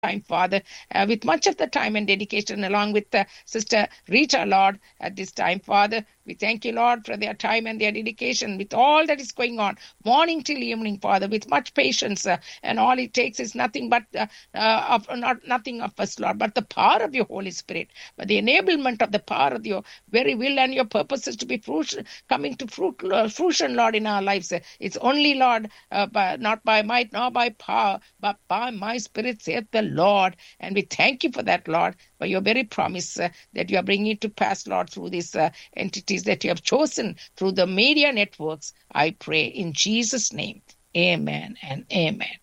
time, Father, uh, with much of the time and dedication, along with uh, Sister Rita, Lord, at this time, Father. We thank you, Lord, for their time and their dedication with all that is going on, morning till evening, Father, with much patience. Uh, and all it takes is nothing but uh, uh, of not nothing of us, Lord, but the power of your Holy Spirit, but the enablement of the power of your very will and your purposes to be fruition, coming to fruit, uh, fruition, Lord, in our lives. It's only, Lord, uh, by, not by might nor by power, but by my Spirit, saith the Lord. And we thank you for that, Lord, for your very promise uh, that you are bringing to pass, Lord, through these uh, entities that you have chosen through the media networks. I pray in Jesus' name. Amen and amen.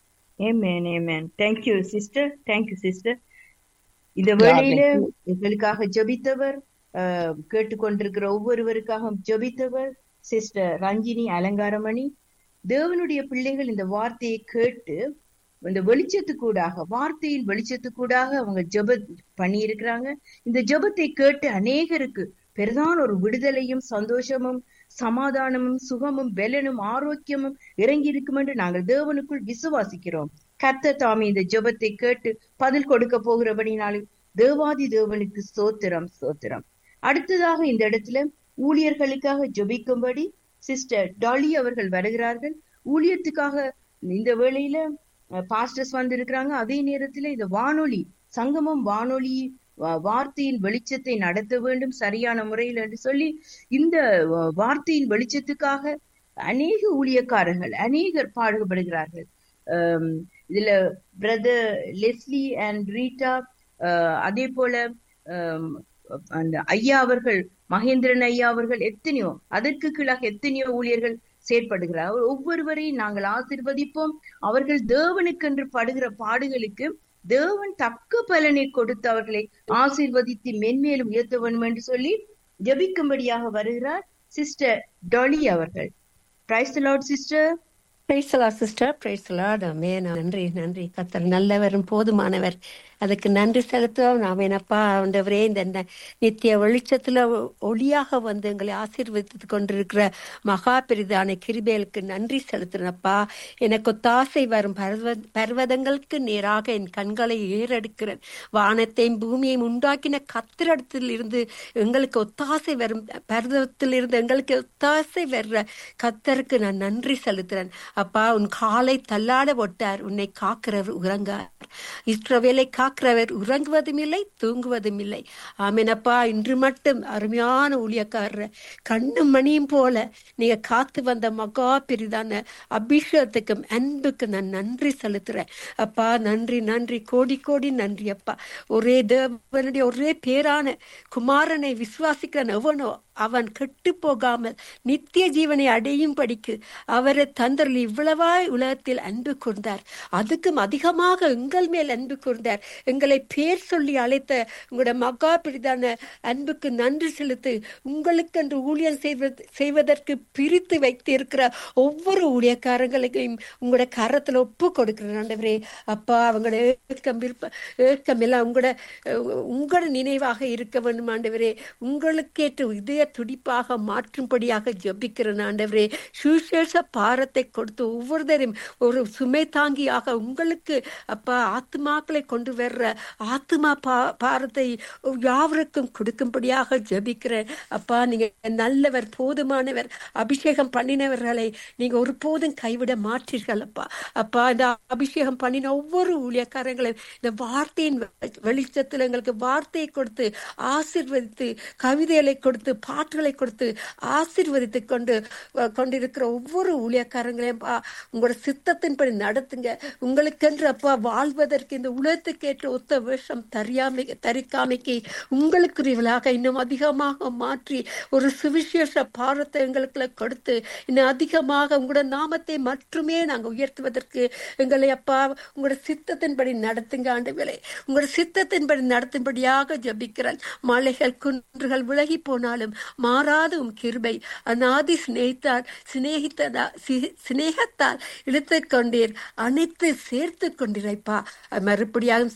Amen, amen. Thank you, sister. Thank you, sister. இந்த God வேளையில bless you. எங்களுக்காக ஜெபித்தவர் அஹ், கேட்டுக்கொண்டிருக்கிற ஒவ்வொருவருக்காக ஜெபித்தவர் sister Ranjini அலங்காரமணி தேவனுடைய பிள்ளைகள் இந்த வார்த்தையை கேட்டு இந்த வெளிச்சத்துக்கூடாக வார்த்தையின் வெளிச்சத்துக்கூடாக அவங்க ஜெப பண்ணி இருக்கிறாங்க இந்த ஜெபத்தை கேட்டு அநேகருக்கு பெரிதான ஒரு விடுதலையும் சந்தோஷமும் சமாதானமும் சுகமும் பெலனும் ஆரோக்கியமும் இறங்கி இருக்கும் என்று நாங்கள் தேவனுக்குள் விசுவாசிக்கிறோம் கர்த்தர் தாமே இந்த ஜெபத்தை கேட்டு பதில் கொடுக்க போகிறபடினாலும் தேவாதி தேவனுக்கு ஸ்தோத்திரம் ஸ்தோத்திரம் அடுத்ததாக இந்த இடத்துல ஊழியர்களுக்காக ஜெபிக்கும்படி சிஸ்டர் டாலி அவர்கள் வருகிறார்கள் ஊழியத்துக்காக இந்த வேளையில பாஸ்டர்ஸ் வந்திருக்கிறாங்க அதே நேரத்துல இந்த வானொலி சங்கமம் வானொலி வா- வார்த்தையின் வெளிச்சத்தை நடத்த வேண்டும் சரியான முறையில் என்று சொல்லி இந்த வ- வார்த்தையின் வெளிச்சத்துக்காக அநேக ஊழியக்காரர்கள் அநேகர் பாடுபடுகிறார்கள் ஆம், இதுல பிரதர் லெஸ்லி அண்ட் ரீட்டா அஹ், அதே போல ஆம், அந்த ஐயா அவர்கள் மகேந்திரன் ஐயா அவர்கள் எத்தனையோ அதற்கு கீழாக எத்தனையோ ஊழியர்கள் செயற்படுகிறார் ஒவ்வொருவரையும் நாங்கள் ஆசீர்வதிப்போம் அவர்கள் தேவனுக்கென்று படுகிற பாடுகளுக்கு தேவன் தக்க பலனை கொடுத்து அவர்களை ஆசீர்வதித்து மென்மேலும் உயர்த்த வேண்டும் என்று சொல்லி ஜெபிக்கும்படியாக வருகிறார் சிஸ்டர் டொலி அவர்கள் praise Lord sister praise Lord sister praise Lord amen நன்றி நன்றி கத்தர் நல்லவரும் போதுமானவர் அதுக்கு நன்றி செலுத்துவோம் நாம் என்னப்பா ஆண்டவரே இந்த ந- நித்திய வெளிச்சத்துல ஒ- ஒளியாக வந்து எங்களை ஆசீர்வதித்து கொண்டிருக்கிற மகா பெரிதான கிருபேலுக்கு நன்றி செலுத்துறப்பா எனக்கு ஒத்தாசை வரும் பர்வ பர்வதங்களுக்கு நேராக என் கண்களை ஏறெடுக்கிறேன் வானத்தையும் பூமியையும் உண்டாக்கின கத்திரடத்தில் இருந்து எங்களுக்கு ஒத்தாசை வரும் பர்வதத்தில் இருந்து எங்களுக்கு ஒத்தாசை வர்ற கத்தருக்கு நான் நன்றி செலுத்துறேன் அப்பா உன் காலை தள்ளாட ஒட்டார் உன்னை காக்கிறவர் உறங்கார் இஸ்ரவேலை காக்கிறவர் உறங்குவதும் இல்லை தூங்குவதும் இல்லை ஆமீனப்பா இன்று மட்டும் அருமையான ஊழியக்காரர் கண்ணும் மணியும் போல நீங்க காத்து வந்த மகா பெரிதான அபிஷேகத்துக்கும் அன்புக்கு நான் நன்றி செலுத்துறேன் அப்பா நன்றி நன்றி கோடி கோடி நன்றி அப்பா ஒரே தேவனுடைய ஒரே பேரான குமாரனை விசுவாசிக்கிறன் எவனோ அவன் கெட்டு போகாமல் நித்திய ஜீவனை அடையும் படிக்கு அவரை தந்தரில் இவ்வளவாய் உலகத்தில் அன்பு கூர்ந்தார் அதுக்கும் அதிகமாக எங்கள் மேல் அன்பு கூர்ந்தார் எங்களை பேர் சொல்லி அழைத்த உங்களோட மகா பிரிதான அன்புக்கு நன்றி செலுத்து உங்களுக்கென்று ஊழியம் செய்வது செய்வதற்கு பிரித்து வைத்து இருக்கிற ஒவ்வொரு ஊழியக்காரங்களையும் உங்களோட கரத்துல ஒப்பு கொடுக்கிறேன் ஆண்டவரே அப்பா அவங்களோட ஏக்கம் விருப்ப ஏக்கம் எல்லாம் உங்களோட அஹ், உங்களோட நினைவாக இருக்க வேண்டும் ஆண்டவரே உங்களுக்கேற்ற இதய துடிப்பாக மாற்றும்படியாக ஜெபிக்கிறேன் ஆண்டவரே சுசேஷ பாரத்தை கொடுத்து ஒவ்வொருத்தரையும் ஒரு சுமை தாங்கியாக உங்களுக்கு அப்பா ஆத்மாக்களை கொண்டு வர்ற ஆத்மா பா பாரத்தை யாவருக்கும் கொடுக்கும்படியாக ஜெபிக்கிறேன் அப்பா நீங்க நல்லவர் போதுமானவர் அபிஷேகம் பண்ணினவர்களை நீங்க ஒருபோதும் கைவிட மாட்டீர்கள் அப்பா அப்பா இந்த அபிஷேகம் பண்ணின ஒவ்வொரு ஊழியக்காரங்களையும் இந்த வார்த்தையின் வெ- வெளிச்சத்தில் எங்களுக்கு வார்த்தையை கொடுத்து ஆசீர்வதித்து கவிதைகளை கொடுத்து பாட்டுகளை கொடுத்து ஆசீர்வதித்து கொண்டு அஹ், கொண்டிருக்கிற ஒவ்வொரு ஊழியக்காரங்களையும் பா உங்களோட சித்தத்தின்படி நடத்துங்க உங்களுக்கென்று அப்பா வாழ்வதற்கு இந்த உலகத்துக்கேற்ற ஒத்த வேஷம் தரியாமை தரிக்காமைக்கு உங்களுக்குரியவளாக இன்னும் அதிகமாக மாற்றி ஒரு சுவிசேஷ பாரத்தை எங்களுக்குள்ள கொடுத்து இன்னும் அதிகமாக உங்களோட நாமத்தை மட்டுமே நாங்கள் உயர்த்துவதற்கு எங்களை அப்பா உங்களோட சித்தத்தின்படி நடத்துங்க ஆண்டவரே உங்களோட சித்தத்தின்படி நடத்தும்படியாக ஜபிக்கிறேன் மலைகள் குன்றுகள் விலகி போனாலும் மாறாத உம் கிருபை அநாதி சிநேகித்தால் சிநேகித்ததா சி- சிநேகத்தால் இழுத்து கொண்டீர் அனைத்து சேர்த்து கொண்டிரைப்பா மறுபடியாக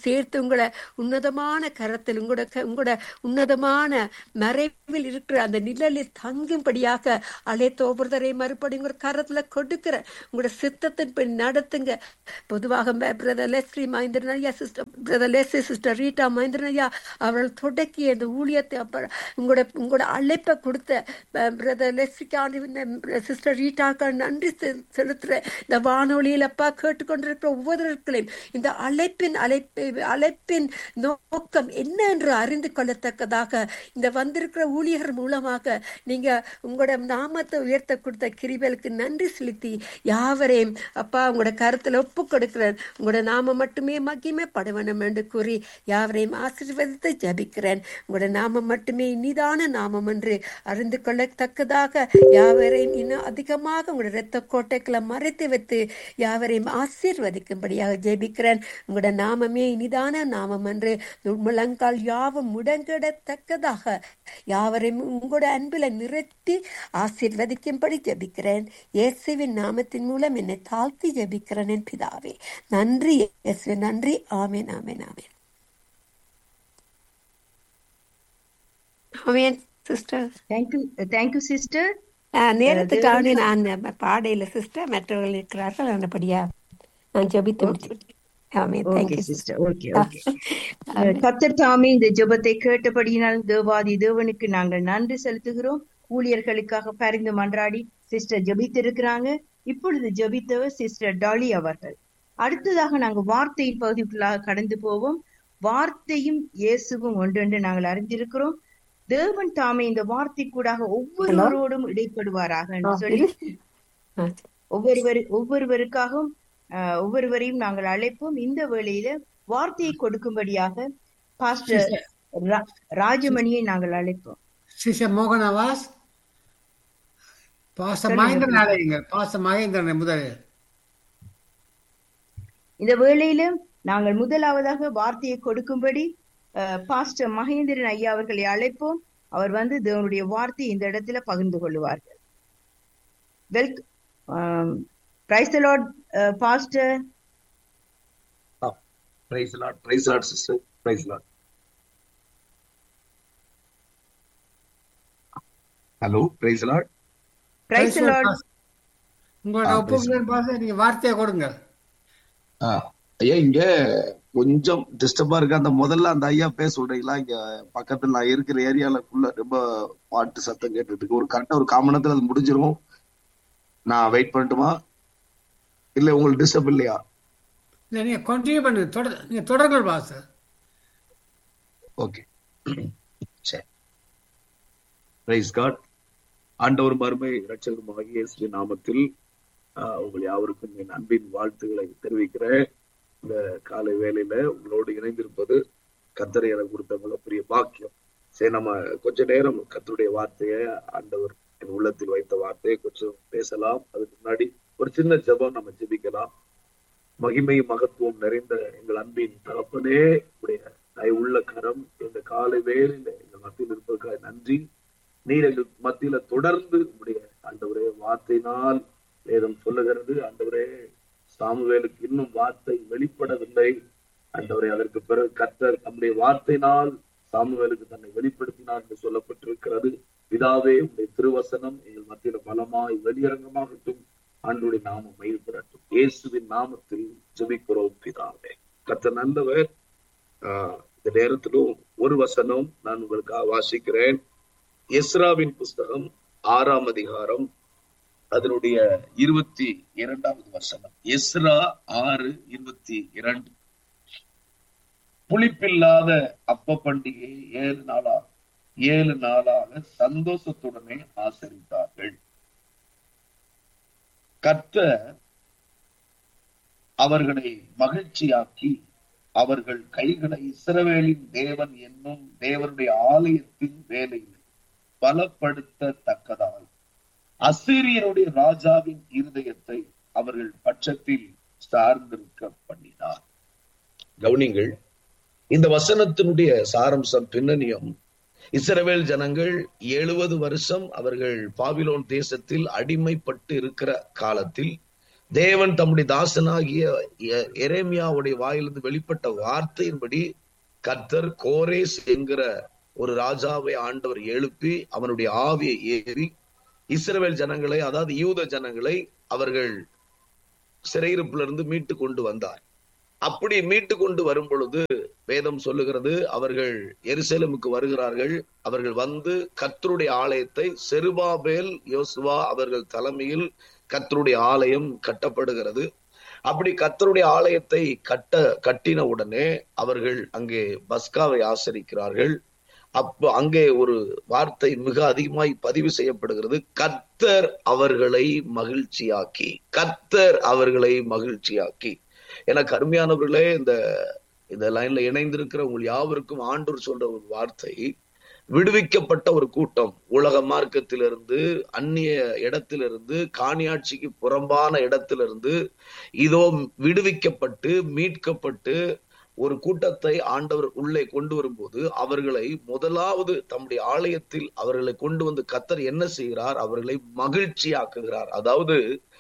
சேர்த்து உங்களை உன்னதமான கரத்தில் உங்களோட க- உங்களோட உன்னதமான மறைவில் இருக்கிற அந்த நிழலில் தங்கும்படியாக அழைத்த ஒவ்வொருத்தரை மறுபடியும் உங்களோட கரத்துல கொடுக்கிற உங்களோட சித்தத்தின்படி நடத்துங்க பொதுவாக பிரதர் லெஸ்லி மகேந்திரன் ஐயா sister brother Leslie sister Rita Mahendran ஐயா அவர்கள் தொடக்கி அந்த ஊழியத்தை அப்புறம் உங்களோட உங்களோட அழைப்பை கொடுத்த பிரதர் லெஸ்லிக்கான சிஸ்டர் ரீட்டாக்கா நன்றி செ- செலுத்துறேன் இந்த வானொலியில் அப்பா கேட்டுக்கொண்டிருக்கிற ஒவ்வொருவர்களையும் இந்த அழைப்பின் அழைப்பு அழைப்பின் நோக்கம் என்ன என்று அறிந்து கொள்ளத்தக்கதாக இந்த வந்திருக்கிற ஊழியர் மூலமாக நீங்க உங்களோட நாமத்தை உயர்த்த கொடுத்த கிரிபலுக்கு நன்றி செலுத்தி யாவரையும் அப்பா உங்களோட கருத்துல ஒப்பு கொடுக்கிறேன் உங்களோட நாமம் மட்டுமே மகிமைப்பட வேண்டும் என்று கூறி யாவரையும் ஆசீர்வதித்து ஜபிக்கிறேன் உங்களோட நாமம் மட்டுமே இனிதான நாமம் என்று அறிந்து கொள்ளத்தக்கதாக யாவரையும் இன்னும் அதிகமாக உங்களோட இரத்த கோட்டைக்குள்ள மறைத்து வைத்து யாவரையும் ஆசீர்வதிக்கும்படியாக ஜெபிக்கிறேன் உங்களோட நாமமே இனிதான நாமம் என்று முழங்கால் யாவும் முடங்கிடத்தக்கதாக யாவரையும் உங்களோட அன்பில நிறுத்தி ஆசீர்வதிக்கும்படி ஜெபிக்கிறேன் இயேசுவின் நாமத்தின் மூலம் என்னை தாழ்த்தி ஜெபிக்கிறேன் என் பிதாவே நன்றி இயேசுவே நன்றி amen amen amen amen sister thank you thank you sister நேரத்துக்காக நான் பாடையில சிஸ்டர் மற்றவர்கள் இருக்கிறார்கள் நல்லபடியா நான் ஜெபித்து முடிச்சுட்டேன் amen okay thank you sister okay okay Qatar தாமே இந்த ஜெபத்தை கேட்டபடியினால் தேவாதி தேவனுக்கு நாங்கள் நன்றி செலுத்துகிறோம் ஊழியர்களுக்காக பரிந்து மன்றாடி சிஸ்டர் ஜெபித்திருக்கிறாங்க இப்பொழுது ஜெபித்தவர் சிஸ்டர் டாலி அவர்கள் அடுத்ததாக நாங்க வார்த்தையின் பகுதிக்குள்ளாக கடந்து போவோம் வார்த்தையும் இயேசுவும் ஒன்றென்று நாங்கள் அறிந்திருக்கிறோம் தேவன் தாமே இந்த வார்த்தைக்கூடாக ஒவ்வொருவரோடும் இடைப்படுவாராக என்று சொல்லி ஒவ்வொருவர் ஒவ்வொருவருக்காகவும் ஆஹ், ஒவ்வொருவரையும் நாங்கள் அழைப்போம் இந்த வேளையில வார்த்தையை கொடுக்கும்படியாக பாஸ்டர் ரா- ராஜமணியை நாங்கள் அழைப்போம் சிஸ்டர் மோகனவாஸ் பாச மகேந்திரன் அழையுங்கள் பாச மகேந்திரன் முதலில் இந்த வேளையில நாங்கள் முதலாவதாக வார்த்தையை கொடுக்கும்படி ஆஹ், பாஸ்டர் மகேந்திரன் ஐயா அவர்களை அழைப்போம் அவர் வந்து தேவனுடைய வார்த்தையை இந்த இடத்துல பகிர்ந்து கொள்வார்கள் welcome praise Lord pastor praise Lord praise Lord sister praise Lord hello praise Lord praise Lord உங்களோட ஆ, ஒப்புதல் பாச நீங்க வார்த்தையை கொடுங்க ஐயா இங்க கொஞ்சம் டிஸ்டர்பா இருக்கு அந்த முதல்ல அந்த ஐயா பேச சொல்றீங்களா இங்க பக்கத்துல நான் இருக்கிற ஏரியாலக்குள்ள ரொம்ப பாட்டு சத்தம் கேட்டுட்டு இருக்கு ஒரு கரெக்டா ஒரு காமன் நேரத்துல அது முடிஞ்சிரும் நான் வெயிட் பண்ணட்டுமா இல்ல உங்களுக்கு டிஸ்டர்ப் இல்லையா இல்ல நீங்க கண்டினியூ பண்ணுங்க தொடர் நீங்க தொடர்கள் பாச ஓகே சரி பிரைஸ் காட் ஆண்டவர் மருமை இரட்சகருமாகிய இயேசுவின் நாமத்தில் ஆஹ், உங்கள் யாவருக்கும் என் அன்பின் வாழ்த்துக்களை தெரிவிக்கிறேன் இந்த காலை வேளையில உங்களோடு இணைந்திருப்பது கத்தரை எனக்கு கொடுத்த மிகப்பெரிய பாக்கியம் சரி நம்ம கொஞ்ச நேரம் கத்தருடைய வார்த்தையை ஆண்டவர் என் உள்ளத்தில் வைத்த வார்த்தையை கொஞ்சம் பேசலாம் அதுக்கு முன்னாடி ஒரு சின்ன ஜெபம் நம்ம ஜெபிக்கலாம் மகிமை மகத்துவம் நிறைந்த எங்கள் அன்பின் தகப்பனே உடைய உள்ள கரம் இந்த காலை வேளையில எங்கள் மத்தியில் இருப்பதற்காக நன்றி நீர் எங்கள் மத்தியில தொடர்ந்து உடைய ஆண்டவரே வார்த்தையினால் வேதம் சொல்லுகிறது ஆண்டவரே சாமுவேலுக்கு இன்னும் வார்த்தை வெளிப்படவில்லை ஆண்டவரே அதற்கு பிறகு கர்த்தர் நம்முடைய வார்த்தையினால் சாமுவேலுக்கு தன்னை வெளிப்படுத்தினார் என்று சொல்லப்பட்டிருக்கிறது பிதாவே உடைய திருவசனம் எங்கள் மத்தியில பலமாய் வெளியரங்கமாகட்டும் ஆண்டுடைய நாமம் மயில்படட்டும் இயேசுவின் நாமத்தில் ஜெபிக்கிறோம் பிதாவே கர்த்தர் நல்லவர் ஆஹ் இந்த நேரத்திலும் ஒரு வசனம் நான் உங்களுக்காக வாசிக்கிறேன் எஸ்ராவின் புஸ்தகம் ஆறாம் அதிகாரம் அதனுடைய இருபத்தி இரண்டாவது வசனம் எஸ்ரா ஆறு இருபத்தி இரண்டு புளிப்பில்லாத அப்ப பண்டிகை ஏழு நாளாக ஏழு நாளாக சந்தோஷத்துடனே ஆசரித்தார்கள் கர்த்தர் அவர்களை மகிழ்ச்சியாக்கி அவர்கள் கைகளை இஸ்ரவேலின் தேவன் என்னும் தேவனுடைய ஆலயத்தின் வேலையில் பலப்படுத்தத்தக்கதால் அசீரியருடைய ராஜாவின் இருதயத்தை அவர்கள் பட்சத்தில் சார்ந்திருக்க பண்ணினார் கவுனிங்கள் இந்த வசனத்தினுடைய சாரம்சம் பின்னணியும் இஸ்ரவேல் ஜனங்கள் எழுபது வருஷம் அவர்கள் பாபிலோன் தேசத்தில் அடிமைப்பட்டு இருக்கிற காலத்தில் தேவன் தம்முடைய தாசனாகிய எ- எரேமியாவுடைய வாயிலிருந்து வெளிப்பட்ட வார்த்தையின்படி கர்த்தர் கோரேஸ் என்கிற ஒரு ராஜாவை ஆண்டவர் எழுப்பி அவனுடைய ஆவியை ஏறி இஸ்ரவேல் ஜனங்களை அதாவது யூத ஜனங்களை அவர்கள் சிறையிருப்பிலிருந்து மீட்டு கொண்டு வந்தார் அப்படி மீட்டு கொண்டு வரும் பொழுது வேதம் சொல்லுகிறது அவர்கள் எருசலேமுக்கு வருகிறார்கள் அவர்கள் வந்து கர்த்தருடைய ஆலயத்தை செருபாபேல் யோசுவா அவர்கள் தலைமையில் கர்த்தருடைய ஆலயம் கட்டப்படுகிறது அப்படி கர்த்தருடைய ஆலயத்தை கட்ட கட்டின உடனே அவர்கள் அங்கே பஸ்காவை ஆசரிக்கிறார்கள் அப்போ அங்கே ஒரு வார்த்தை மிக அதிகமாய் பதிவு செய்யப்படுகிறது கர்த்தர் அவர்களை மகிழ்ச்சியாக்கி கர்த்தர் அவர்களை மகிழ்ச்சியாக்கி எனக்கு அருமையானவர்களே இந்த இந்த லைன்ல இணைந்திருக்கிற உங்கள் யாவருக்கும் ஆண்டவர் சொல்ற ஒரு வார்த்தை விடுவிக்கப்பட்ட ஒரு கூட்டம் உலக மார்க்கத்திலிருந்து அந்நிய இடத்திலிருந்து காணியாட்சிக்கு புறம்பான இடத்திலிருந்து இதோ விடுவிக்கப்பட்டு மீட்கப்பட்டு ஒரு கூட்டத்தை ஆண்டவர் உள்ளே கொண்டு வரும்போது அவர்களை முதலாவது தம்முடைய ஆலயத்தில் அவர்களை கொண்டு வந்து கத்தர் என்ன செய்கிறார் அவர்களை மகிழ்ச்சியாக்குகிறார் அதாவது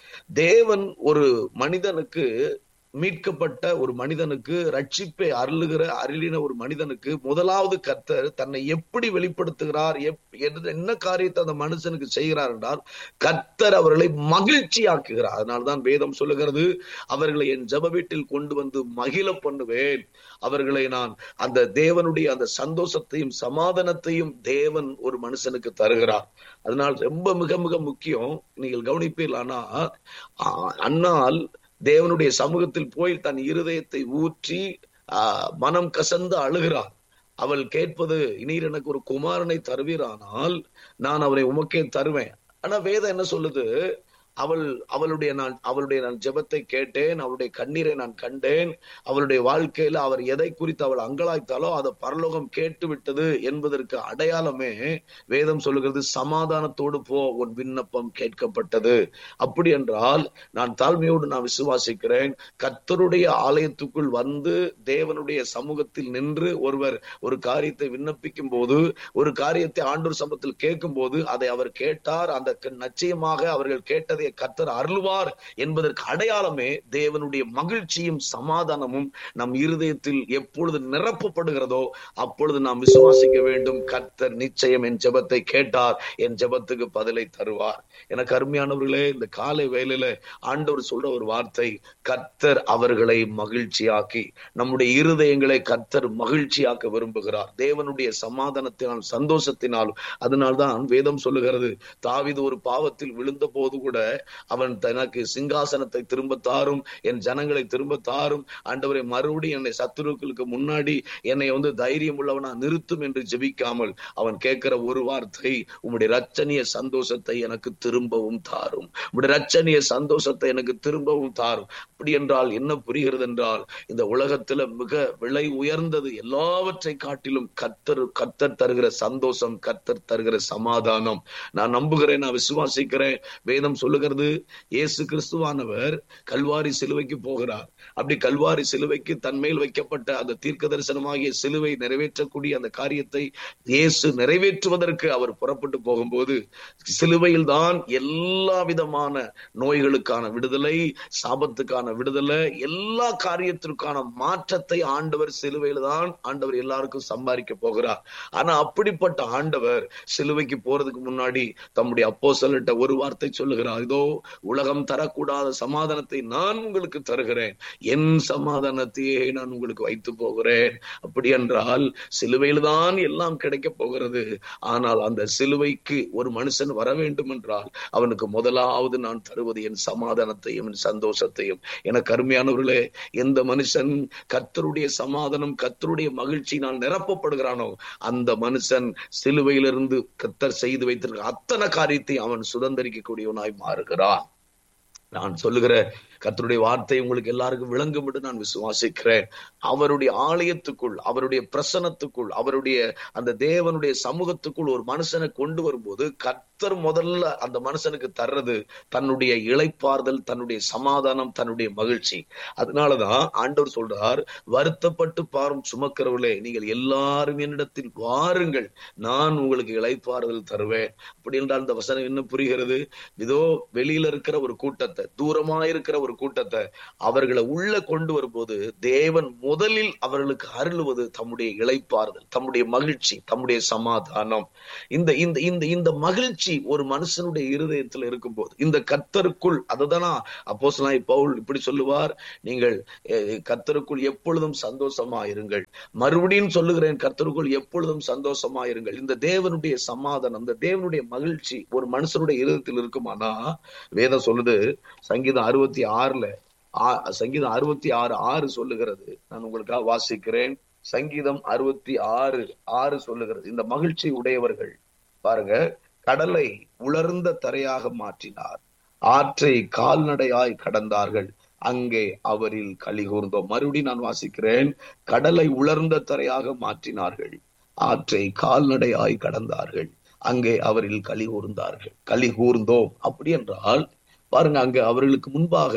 தேவன் ஒரு மனிதனுக்கு மீட்கப்பட்ட ஒரு மனிதனுக்கு ரட்சிப்பை அருளுகிற அருளின ஒரு மனிதனுக்கு முதலாவது கர்த்தர் தன்னை எப்படி வெளிப்படுத்துகிறார் எப்- என்ன- என்ன காரியத்தை அந்த மனுஷனுக்கு செய்கிறார் என்றால் கர்த்தர் அவர்களை மகிழ்ச்சியாக்குகிறார் அதனால்தான் வேதம் சொல்லுகிறது அவர்களை என் ஜெப வீட்டில் கொண்டு வந்து மகிழ பண்ணுவேன் அவர்களை நான் அந்த தேவனுடைய அந்த சந்தோஷத்தையும் சமாதானத்தையும் தேவன் ஒரு மனுஷனுக்கு தருகிறார் அதனால் ரொம்ப மிக மிக முக்கியம் நீங்கள் கவனிப்பீர்களானா ஆஹ், அன்னால் தேவனுடைய சமூகத்தில் போய் தன் இருதயத்தை ஊற்றி ஆஹ், மனம் கசந்து அழுகிறார் அவள் கேட்பது நீர் எனக்கு ஒரு குமாரனை தருவீரானால் நான் அவரை உமக்கே தருவேன் ஆனா வேதம் என்ன சொல்லுது அவள் அவளுடைய நான் அவளுடைய நான் ஜெபத்தை கேட்டேன் அவளுடைய கண்ணீரை நான் கண்டேன் அவளுடைய வாழ்க்கையில அவர் எதை குறித்து அவள் அங்கலாய்த்தாலோ அதை பரலோகம் கேட்டு விட்டது என்பதற்கு அடையாளமே வேதம் சொல்லுகிறது சமாதானத்தோடு போ உன் விண்ணப்பம் கேட்கப்பட்டது அப்படி என்றால் நான் தாழ்மையோடு நான் விசுவாசிக்கிறேன் கர்த்தருடைய ஆலயத்துக்குள் வந்து தேவனுடைய சமூகத்தில் நின்று ஒருவர் ஒரு காரியத்தை விண்ணப்பிக்கும் போது ஒரு காரியத்தை ஆண்டோர் சமூகத்தில் கேட்கும் போது அதை அவர் கேட்டார் அந்த க- நிச்சயமாக அவர்கள் கேட்டதை கர்த்தர் அருள்வார் என்பதற்கு அடையாளமே தேவனுடைய மகிழ்ச்சியும் சமாதானமும் நம் இருதயத்தில் எப்பொழுது நிரப்பப்படுகிறதோ அப்பொழுது நாம் விசுவாசிக்க வேண்டும் கர்த்தர் நிச்சயம் என் ஜெபத்தை கேட்டார் என் ஜெபத்துக்கு பதிலை தருவார் எனக்கு அருமையானவர்களே இந்த காலை வேளையில ஆண்டவர் சொல்ற ஒரு வார்த்தை கர்த்தர் அவர்களை மகிழ்ச்சியாக்கி நம்முடைய இருதயங்களை கர்த்தர் மகிழ்ச்சியாக்க விரும்புகிறார் தேவனுடைய சமாதானத்தினால் சந்தோஷத்தினாலும் அதனால்தான் வேதம் சொல்லுகிறது தாவீது ஒரு பாவத்தில் விழுந்த போது கூட அவன் தனக்கு சிங்காசனத்தை திரும்ப தாரும் என் ஜனங்களை திரும்ப தாரும் ஆண்டவரை மறுபடியும் என்னை சத்துருக்களுக்கு முன்னாடி என்னை வந்து தைரியம் உள்ளவனா நிறுத்தும் என்று ஜெபிக்காமல் அவன் கேட்கிற ஒரு வார்த்தை உம்முடைய ரச்சனிய சந்தோஷத்தை எனக்கு திரும்பவும் தாரும் உம்முடைய ரச்சனிய சந்தோஷத்தை எனக்கு திரும்பவும் தாரும் அப்படி என்றால் என்ன புரிகிறது என்றால் இந்த உலகத்துல மிக விலை உயர்ந்தது எல்லாவற்றை காட்டிலும் கத்தர் கத்தர் தருகிற சந்தோஷம் கத்தர் தருகிற சமாதானம் நான் நம்புகிறேன் நான் விசுவாசிக்கிறேன் வேதம் சொல்லுகிறது இயேசு கிறிஸ்துவானவர் கல்வாரி சிலுவைக்கு போகிறார் அப்படி கல்வாரி சிலுவைக்கு தன்மேல் வைக்கப்பட்ட அந்த தீர்க்க தரிசனமாகிய சிலுவை நிறைவேற்றக்கூடிய அந்த காரியத்தை இயேசு நிறைவேற்றுவதற்கு அவர் புறப்பட்டு போகும்போது சிலுவையில் தான் எல்லா விதமான நோய்களுக்கான விடுதலை சாபத்துக்கான விடுதலை எல்லா காரியத்திற்கான மாற்றத்தை ஆண்டவர் சிலுவையில் தான் ஆண்டவர் எல்லாருக்கும் சம்பாதிக்க போகிறார் ஆனா அப்படிப்பட்ட ஆண்டவர் சிலுவைக்கு போறதுக்கு முன்னாடி தம்முடைய அப்போ ஒரு வார்த்தை சொல்லுகிறார் இதோ உலகம் தரக்கூடாத சமாதானத்தை நான் உங்களுக்கு தருகிறேன் என் சமாதானத்தையே நான் உங்களுக்கு வைத்து போகிறேன் அப்படி என்றால் சிலுவையில் தான் எல்லாம் கிடைக்க போகிறது ஆனால் அந்த சிலுவைக்கு ஒரு மனுஷன் வர வேண்டும் என்றால் அவனுக்கு முதலாவது நான் தருவது என் சமாதானத்தையும் என் சந்தோஷத்தையும் எனக்கு அருமையானவர்களே எந்த மனுஷன் கர்த்தருடைய சமாதானம் கர்த்தருடைய மகிழ்ச்சி நான் நிரப்பப்படுகிறானோ அந்த மனுஷன் சிலுவையிலிருந்து கர்த்தர் செய்து வைத்திருக்க அத்தனை காரியத்தை அவன் சுதந்திரிக்கக்கூடியவனாய் மாறுகிறான் நான் சொல்லுகிற கர்த்தருடைய வார்த்தை உங்களுக்கு எல்லாருக்கும் விளங்கும் என்று நான் விசுவாசிக்கிறேன் அவருடைய ஆலயத்துக்குள் அவருடைய பிரசனத்துக்குள் அவருடைய அந்த தேவனுடைய சமூகத்துக்குள் ஒரு மனுஷனை கொண்டு வரும்போது கர்த்தர் முதல்ல அந்த மனுஷனுக்கு தர்றது தன்னுடைய இளைப்பாறுதல் தன்னுடைய சமாதானம் தன்னுடைய மகிழ்ச்சி அதனாலதான் ஆண்டவர் சொல்றார் வருத்தப்பட்டு பாரும் சுமக்கிறவர்களே நீங்கள் எல்லாரும் என்னிடத்தில் வாருங்கள் நான் உங்களுக்கு இளைப்பாறுதல் தருவேன் அப்படி என்றால் இந்த வசனம் என்ன புரிகிறது இதோ வெளியில இருக்கிற ஒரு கூட்டத்தை தூரமா இருக்கிற ஒரு கூட்டத்தை அவர்களை உள்ள கொண்டு வரும்போது தேவன் முதலில் அவர்களுக்கு அருளுவது தம்முடைய இளைப்பாறுதல் தம்முடைய மகிழ்ச்சி தம்முடைய சமாதானம் இந்த இந்த இந்த இந்த மகிழ்ச்சி ஒரு மனுஷனுடைய இருதயத்தில் இருக்கும்போது இந்த கத்தருக்குள் அதுதானா அப்போஸ்தலனாகிய பவுல் இப்படி சொல்லுவார் நீங்கள் அஹ், கர்த்தருக்குள் எப்பொழுதும் சந்தோஷமா இருங்கள் மறுபடியும் சொல்லுகிறேன் கர்த்தருக்குள் எப்பொழுதும் சந்தோஷமா இருங்கள் இந்த தேவனுடைய சமாதானம் இந்த தேவனுடைய மகிழ்ச்சி ஒரு மனுஷனுடைய இருதயத்தில் இருக்குமானா வேதம் சொல்லுது சங்கீதம் அறுபத்தி ஆறுல ஆ- சங்கீதம் அறுபத்தி ஆறு ஆறு சொல்லுகிறது நான் உங்களுக்காக வாசிக்கிறேன் சங்கீதம் அறுபத்தி ஆறு ஆறு சொல்லுகிறது இந்த மகிழ்ச்சி உடையவர்கள் பாருங்க கடலை உலர்ந்த தரையாக மாற்றினார் ஆற்றை கால்நடையாய் கடந்தார்கள் அங்கே அவரில் களி கூர்ந்தோம் மறுபடியும் நான் வாசிக்கிறேன் கடலை உலர்ந்த தரையாக மாற்றினார்கள் ஆற்றை கால்நடையாய் கடந்தார்கள் அங்கே அவரில் களி கூர்ந்தார்கள் களி கூர்ந்தோம் அப்படி என்றால் பாருங்க அங்க அவர்களுக்கு முன்பாக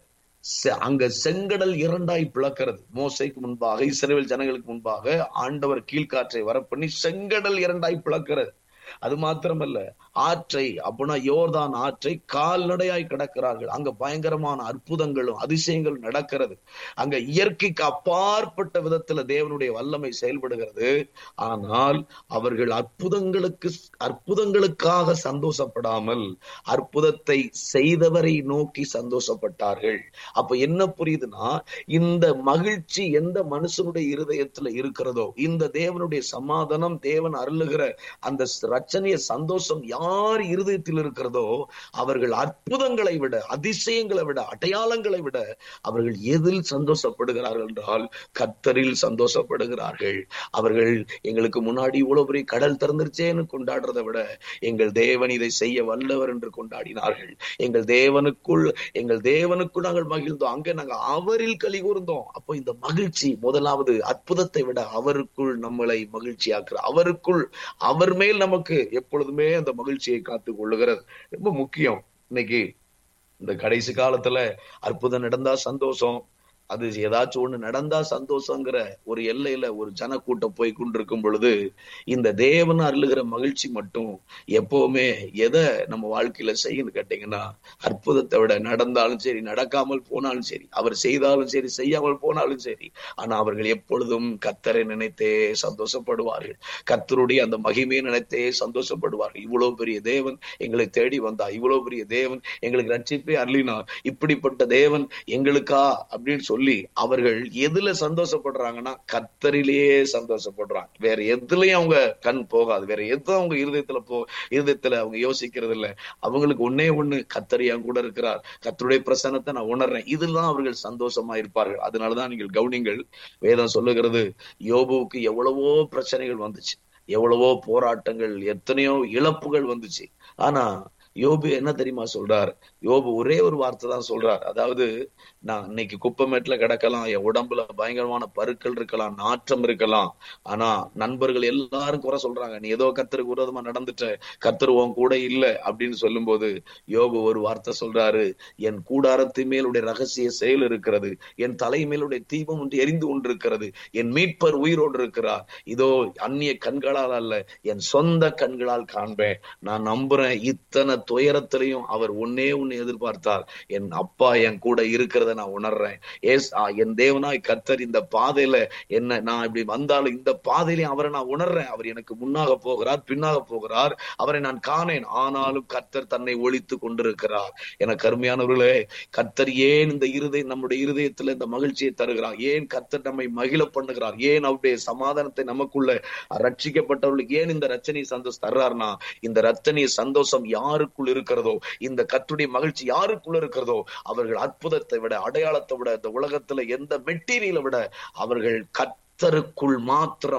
செ- அங்க செங்கடல் இரண்டாய் பிளக்கிறது மோசைக்கு முன்பாக இஸ்ரவேல் ஜனங்களுக்கு முன்பாக ஆண்டவர் கீழ்காற்றை வரப்பண்ணி செங்கடல் இரண்டாய் பிளக்கிறது அது மாத்திரமல்ல ஆற்றை அப்படின்னா யோர்தான் ஆற்றை கால்நடையாய் கடக்கிறார்கள் அங்க பயங்கரமான அற்புதங்களும் அதிசயங்களும் நடக்கிறது அங்க இயற்கைக்கு அப்பாற்பட்ட விதத்துல தேவனுடைய வல்லமை செயல்படுகிறது ஆனால் அவர்கள் அற்புதங்களுக்கு அற்புதங்களுக்காக சந்தோஷப்படாமல் அற்புதத்தை செய்தவரை நோக்கி சந்தோஷப்பட்டார்கள் அப்ப என்ன புரியுதுன்னா இந்த மகிழ்ச்சி எந்த மனுஷனுடைய இருதயத்துல இருக்கிறதோ இந்த தேவனுடைய சமாதானம் தேவன் அருளுகிற அந்த ரச்சனைய சந்தோஷம் யார் இருதயத்தில் இருக்கிறதோ அவர்கள் அற்புதங்களை விட அதிசயங்களை விட அடையாளங்களை விட அவர்கள் எதில் சந்தோஷப்படுகிறார்கள் என்றால் கத்தரில் சந்தோஷப்படுகிறார்கள் அவர்கள் எங்களுக்கு முன்னாடி இவ்வளவு பெரிய கடல் திறந்துருச்சேன்னு கொண்டாடுறதை விட எங்கள் தேவன் இதை செய்ய வல்லவர் என்று கொண்டாடினார்கள் எங்கள் தேவனுக்குள் எங்கள் தேவனுக்குள் நாங்கள் மகிழ்ந்தோம் அங்க நாங்க அவரில் களி கூர்ந்தோம் அப்போ இந்த மகிழ்ச்சி முதலாவது அற்புதத்தை விட அவருக்குள் நம்மளை மகிழ்ச்சியாக்குற அவருக்குள் அவர் மேல் நமக்கு எப்பொழுதுமே அந்த மகிழ்ச்சியை காத்துக் கொள்ளுகிறது ரொம்ப முக்கியம் இன்னைக்கு இந்த கடைசி காலத்துல அற்புதம் நடந்தா சந்தோஷம் அது ஏதாச்சும் ஒண்ணு நடந்தா சந்தோஷங்கிற ஒரு எல்லையில ஒரு ஜனக்கூட்டம் போய் கொண்டிருக்கும் பொழுது இந்த தேவன் அருளுகிற மகிழ்ச்சி மட்டும் எப்பவுமே எதை நம்ம வாழ்க்கையில செய்யணும் கேட்டீங்கன்னா அற்புதத்தை விட நடந்தாலும் சரி நடக்காமல் போனாலும் சரி அவர் செய்தாலும் சரி செய்யாமல் போனாலும் சரி ஆனா அவர்கள் எப்பொழுதும் கத்தரை நினைத்தே சந்தோஷப்படுவார்கள் கத்தருடைய அந்த மகிமையை நினைத்தே சந்தோஷப்படுவார்கள் இவ்வளவு பெரிய தேவன் எங்களை தேடி வந்தா இவ்வளவு பெரிய தேவன் எங்களுக்கு ரட்சிப்பே அருளினார் இப்படிப்பட்ட தேவன் எங்களுக்கா அப்படின்னு சொல்லி அவர்கள் எதுல சந்தோஷப்படுறாங்கன்னா கத்தரிலேயே சந்தோஷப்படுறாங்க வேற எதுலயும் அவங்க கண் போகாது வேற எதுவும் அவங்க இருதயத்துல போ இருதயத்துல அவங்க யோசிக்கிறது இல்ல அவங்களுக்கு ஒன்னே ஒண்ணு கத்தர் என் கூட இருக்கிறார் கத்தருடைய பிரசன்னத்தை நான் உணர்றேன் இதுதான் அவர்கள் சந்தோஷமா இருப்பார்கள் அதனாலதான் நீங்கள் கவனிங்கள் வேதம் சொல்லுகிறது யோபுவுக்கு எவ்வளவோ பிரச்சனைகள் வந்துச்சு எவ்வளவோ போராட்டங்கள் எத்தனையோ இழப்புகள் வந்துச்சு ஆனா யோபு என்ன தெரியுமா சொல்றார் யோபு ஒரே ஒரு வார்த்தை தான் சொல்றார் அதாவது நான் இன்னைக்கு குப்பமேட்டுல கிடக்கலாம் என் உடம்புல பயங்கரமான பருக்கள் இருக்கலாம் நாற்றம் இருக்கலாம் ஆனா நண்பர்கள் எல்லாரும் குறை சொல்றாங்க நீ ஏதோ கத்தருக்கு விரோதமா நடந்துட்ட கத்தர் உன் கூட இல்ல அப்படின்னு சொல்லும்போது யோபு ஒரு வார்த்தை சொல்றாரு என் கூடாரத்தின் மேலுடைய ரகசிய செயல் இருக்கிறது என் தலை மேலுடைய தீபம் ஒன்று எரிந்து கொண்டிருக்கிறது என் மீட்பர் உயிரோடு இருக்கிறார் இதோ அந்நிய கண்களால் அல்ல என் சொந்த கண்களால் காண்பேன் நான் நம்புறேன் இத்தனை துயரத்திலையும் அவர் ஒன்னே ஒண்ணு எதிர்பார்த்தார் என் அப்பா என் கூட இருக்கிறத நான் உணர்றேன் ஏஸ் ஆ, என் தேவனாய் கத்தர் இந்த பாதையில என்ன நான் இப்படி வந்தாலும் இந்த பாதையிலையும் அவரை நான் உணர்றேன் அவர் எனக்கு முன்னாக போகிறார் பின்னாக போகிறார் அவரை நான் காணேன் ஆனாலும் கத்தர் தன்னை ஒழித்து கொண்டிருக்கிறார் எனக்கு அருமையானவர்களே கத்தர் ஏன் இந்த இருதயம் நம்முடைய இருதயத்துல இந்த மகிழ்ச்சியை தருகிறார் ஏன் கத்தர் நம்மை மகிழ பண்ணுகிறார் ஏன் அவருடைய சமாதானத்தை நமக்குள்ள ரட்சிக்கப்பட்டவர்களுக்கு ஏன் இந்த ரச்சனை சந்தோஷம் தர்றாருன்னா இந்த ரத்தனிய சந்தோஷம் யாருக்குள் இருக்கிறதோ இந்த கத்துடைய மகிழ்ச்சி யாருக்குள்ள இருக்கிறதோ அவர்கள் அற்புதத்தை விட அடையாளத்தை விட இந்த உலகத்துல எந்த மெட்டீரியலை விட அவர்கள் கத்தருக்குள் மாத்திரம் கத்த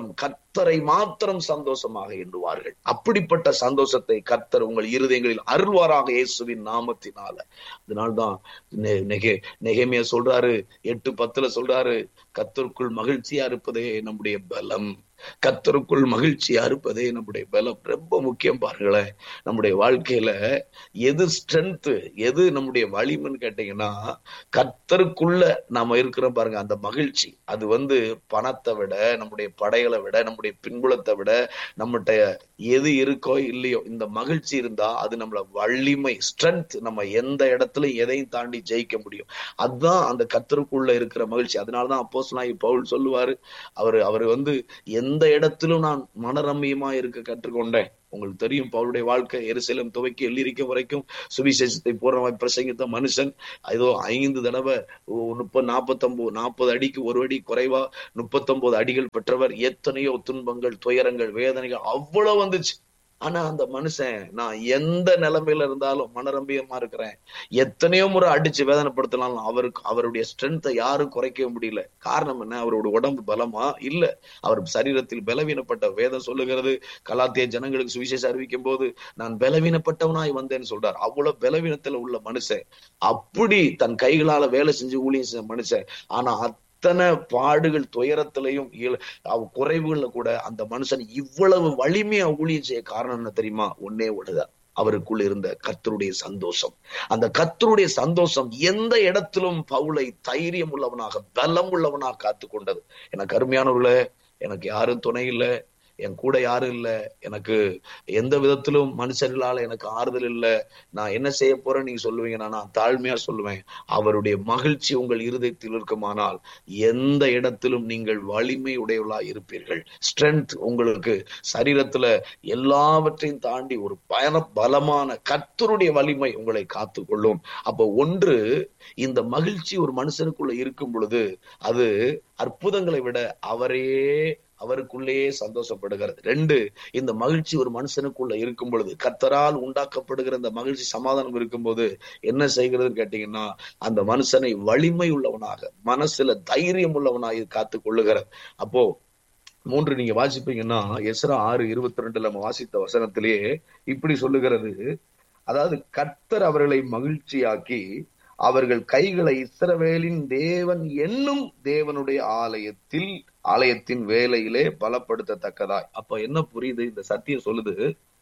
கர்த்தரை மாத்திரம் சந்தோஷமாக எண்ணுவார்கள் அப்படிப்பட்ட சந்தோஷத்தை கர்த்தர் உங்கள் இருதயங்களில் அருள்வாராக இயேசுவின் நாமத்தினால அதனால்தான் நெ- நெகே நெகேமியா சொல்றாரு எட்டு பத்துல சொல்றாரு கர்த்தருக்குள் மகிழ்ச்சியா இருப்பதே நம்முடைய பலம் கர்த்தருக்குள் மகிழ்ச்சியா இருப்பதே நம்முடைய பலம் ரொம்ப முக்கியம் பாருங்களேன் நம்முடைய வாழ்க்கையில எது ஸ்ட்ரென்த் எது நம்முடைய வலிமைன்னு கேட்டீங்கன்னா கர்த்தருக்குள்ள நாம இருக்கிறோம் பாருங்க அந்த மகிழ்ச்சி அது வந்து பணத்தை விட நம்முடைய படைகளை விட நம்முடைய பின்புலத்தை விட நம்மகிட்ட எது இருக்கோ இல்லையோ இந்த மகிழ்ச்சி இருந்தா அது நம்மள வலிமை ஸ்ட்ரென்த் நம்ம எந்த இடத்துல எதையும் தாண்டி ஜெயிக்க முடியும் அதுதான் அந்த கர்த்தருக்குள்ள இருக்கிற மகிழ்ச்சி அதனாலதான் அப்போஸ்தலனாகிய பவுல் சொல்லுவாரு அவரு அவர் வந்து எந்த இடத்திலும் நான் மனரம்மியமா இருக்க கற்றுக்கொண்டேன் உங்களுக்கு தெரியும் பவுலுடைய வாழ்க்கை எருசலேம் துவைக்கி எல்லிரிக்கும் வரைக்கும் சுவிசேஷத்தை பூர்ணமாய் பிரசங்கித்த மனுஷன் ஏதோ ஐந்து தடவை முப்பது நாற்பத்தொன்பது நாற்பது அடிக்கு ஒரு அடி குறைவா முப்பத்தொன்பது அடிகள் பெற்றவர் எத்தனையோ துன்பங்கள் துயரங்கள் வேதனைகள் அவ்வளவு வந்துச்சு ஆனா அந்த மனுஷன் நான் எந்த நிலைமையில இருந்தாலும் மனரம்பியமா இருக்கிறேன் எத்தனையோ முறை அடிச்சு வேதனைப்படுத்தினாலும் அவருக்கு அவருடைய ஸ்ட்ரென்த்தை யாரும் குறைக்க முடியல காரணம் என்ன அவரோட உடம்பு பலமா இல்ல அவர் சரீரத்தில் பலவீனப்பட்ட வேதம் சொல்லுகிறது கலாத்திய ஜனங்களுக்கு சுவிசேஷம் அறிவிக்கும் போது நான் பலவீனப்பட்டவனாய் வந்தேன்னு சொல்றார் அவ்வளவு பலவீனத்துல உள்ள மனுஷன் அப்படி தன் கைகளால வேலை செஞ்சு ஊழியம் செஞ்ச மனுஷன் ஆனா அத்தனை பாடுகள் துயரத்திலையும் இயல- அவ குறைவுகள்ல கூட அந்த மனுஷன் இவ்வளவு வலிமையா ஊழியம் செய்ய காரணம் என்ன தெரியுமா ஒன்னே ஒண்ணுதான் அவருக்குள்ள இருந்த கர்த்தருடைய சந்தோஷம் அந்த கர்த்தருடைய சந்தோஷம் எந்த இடத்திலும் பவுலை தைரியம் உள்ளவனாக பலம் உள்ளவனாக காத்து கொண்டது எனக்கு அருமையானவர்களே எனக்கு யாரும் துணை இல்ல என் கூட யாரும் இல்ல எனக்கு எந்த விதத்திலும் மனுஷர்களால எனக்கு ஆறுதல் இல்ல நான் என்ன செய்ய போறேன்னு நீங்க சொல்லுவீங்க நான் தாழ்மையா சொல்லுவேன் அவருடைய மகிழ்ச்சி உங்கள் இருதயத்தில் இருக்குமானால் எந்த இடத்திலும் நீங்கள் வலிமை உடையவளா இருப்பீர்கள் ஸ்ட்ரென்த் உங்களுக்கு சரீரத்துல எல்லாவற்றையும் தாண்டி ஒரு பயண பலமான கர்த்தருடைய வலிமை உங்களை காத்து கொள்ளும் அப்ப ஒன்று இந்த மகிழ்ச்சி ஒரு மனுஷனுக்குள்ள இருக்கும் பொழுது அது அற்புதங்களை விட அவரே அவருக்குள்ளேயே சந்தோஷப்படுகிறது ரெண்டு இந்த மகிழ்ச்சி ஒரு மனுஷனுக்குள்ள இருக்கும் பொழுது கர்த்தரால் உண்டாக்கப்படுகிற இந்த மகிழ்ச்சி சமாதானம் இருக்கும்போது என்ன செய்கிறதுன்னு கேட்டீங்கன்னா அந்த மனுஷனை வலிமை உள்ளவனாக மனசுல தைரியம் உள்ளவனாக காத்து கொள்ளுகிறது அப்போ மூன்று நீங்க வாசிப்பீங்கன்னா எஸ்ரா ஆறு இருபத்தி ரெண்டுல நம்ம வாசித்த வசனத்திலேயே இப்படி சொல்லுகிறது அதாவது கர்த்தர் அவர்களை மகிழ்ச்சியாக்கி அவர்கள் கைகளை இஸ்ரவேலின் தேவன் என்னும் தேவனுடைய ஆலயத்தில் ஆலயத்தின் வேலையிலே பலப்படுத்தத்தக்கதாய் அப்ப என்ன புரியுது இந்த சத்தியம் சொல்லுது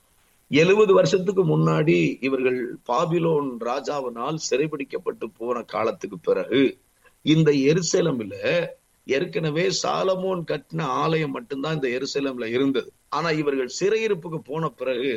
எழுபது வருஷத்துக்கு முன்னாடி இவர்கள் பாபிலோன் ராஜாவினால் சிறைபிடிக்கப்பட்டு போன காலத்துக்கு பிறகு இந்த எருசலேமில ஏற்கனவே சாலமோன் கட்டின ஆலயம் மட்டும்தான் இந்த எருசலேம்ல இருந்தது ஆனா இவர்கள் சிறையிருப்புக்கு போன பிறகு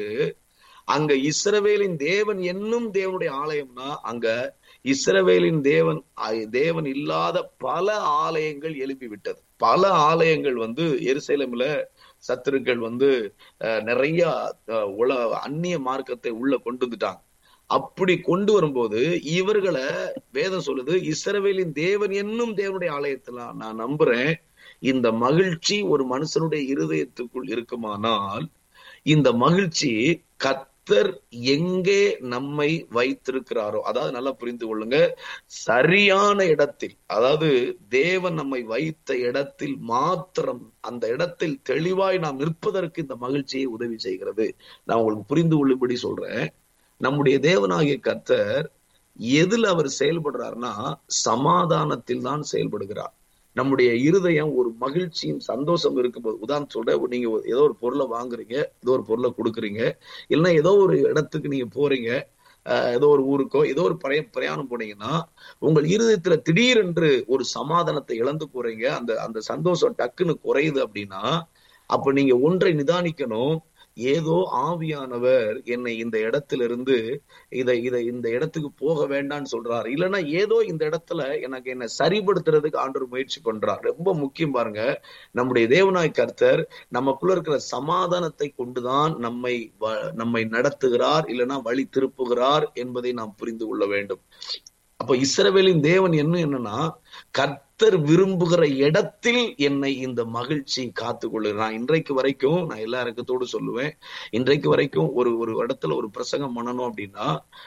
அங்க இஸ்ரவேலின் தேவன் என்னும் தேவனுடைய ஆலயம்னா அங்க இஸ்ரவேலின் தேவன் அ- தேவன் இல்லாத பல ஆலயங்கள் எழுப்பி விட்டது பல ஆலயங்கள் வந்து எருசலேம்ல சத்துருக்கள் வந்து அஹ், நிறைய அஹ், உல அந்நிய மார்க்கத்தை உள்ள கொண்டு வந்துட்டாங்க அப்படி கொண்டு வரும்போது இவர்களை வேதம் சொல்லுது இஸ்ரவேலின் தேவன் என்னும் தேவனுடைய ஆலயத்துல நான் நம்புறேன் இந்த மகிழ்ச்சி ஒரு மனுஷனுடைய இருதயத்துக்குள் இருக்குமானால் இந்த மகிழ்ச்சி கத்தர் எங்கே நம்மை வைத்திருக்கிறாரோ அதாவது நல்லா புரிந்து கொள்ளுங்க சரியான இடத்தில் அதாவது தேவன் நம்மை வைத்த இடத்தில் மாத்திரம் அந்த இடத்தில் தெளிவாய் நாம் நிற்பதற்கு இந்த மகிழ்ச்சியை உதவி செய்கிறது நான் உங்களுக்கு புரிந்து கொள்ளும்படி சொல்றேன் நம்முடைய தேவனாகிய கர்த்தர் எதுல அவர் செயல்படுறாருன்னா சமாதானத்தில் தான் செயல்படுகிறார் நம்முடைய இருதயம் ஒரு மகிழ்ச்சியும் சந்தோஷம் இருக்கும்போது உதாரணத்தோட நீங்க ஒரு- ஏதோ ஒரு பொருளை வாங்குறீங்க ஏதோ ஒரு பொருளை கொடுக்குறீங்க இல்லைன்னா ஏதோ ஒரு இடத்துக்கு நீங்க போறீங்க அஹ் ஏதோ ஒரு ஊருக்கோ ஏதோ ஒரு பழைய பிரயாணம் போனீங்கன்னா உங்கள் இருதயத்துல திடீரென்று ஒரு சமாதானத்தை இழந்து போறீங்க அந்த அந்த சந்தோஷம் டக்குன்னு குறையுது அப்படின்னா அப்ப நீங்க ஒன்றை நிதானிக்கணும் ஏதோ ஆவியானவர் என்னை இந்த இடத்திலிருந்து இதை இதை இந்த இடத்துக்கு போக வேண்டாம்னு சொல்றாரு இல்லைன்னா ஏதோ இந்த இடத்துல எனக்கு என்ன சரிப்படுத்துறதுக்கு ஆண்டவர் முயற்சி பண்றார் ரொம்ப முக்கியம் பாருங்க நம்முடைய தேவனாய் கர்த்தர் நமக்குள்ள இருக்கிற சமாதானத்தை கொண்டுதான் நம்மை வ- நம்மை நடத்துகிறார் இல்லைன்னா வழி திருப்புகிறார் என்பதை நாம் புரிந்து கொள்ள வேண்டும் அப்ப இஸ்ரவேலின் தேவன் என்ன என்னன்னா கர்த்தர் விரும்புகிற இடத்தில் என்னை இந்த மகிழ்ச்சி காத்துக்கொள்ளு நான் இன்றைக்கு வரைக்கும் நான் எல்லா இறக்கத்தோடு சொல்லுவேன் இன்றைக்கு வரைக்கும் ஒரு ஒரு இடத்துல ஒரு பிரசங்கம் பண்ணணும் அப்படின்னா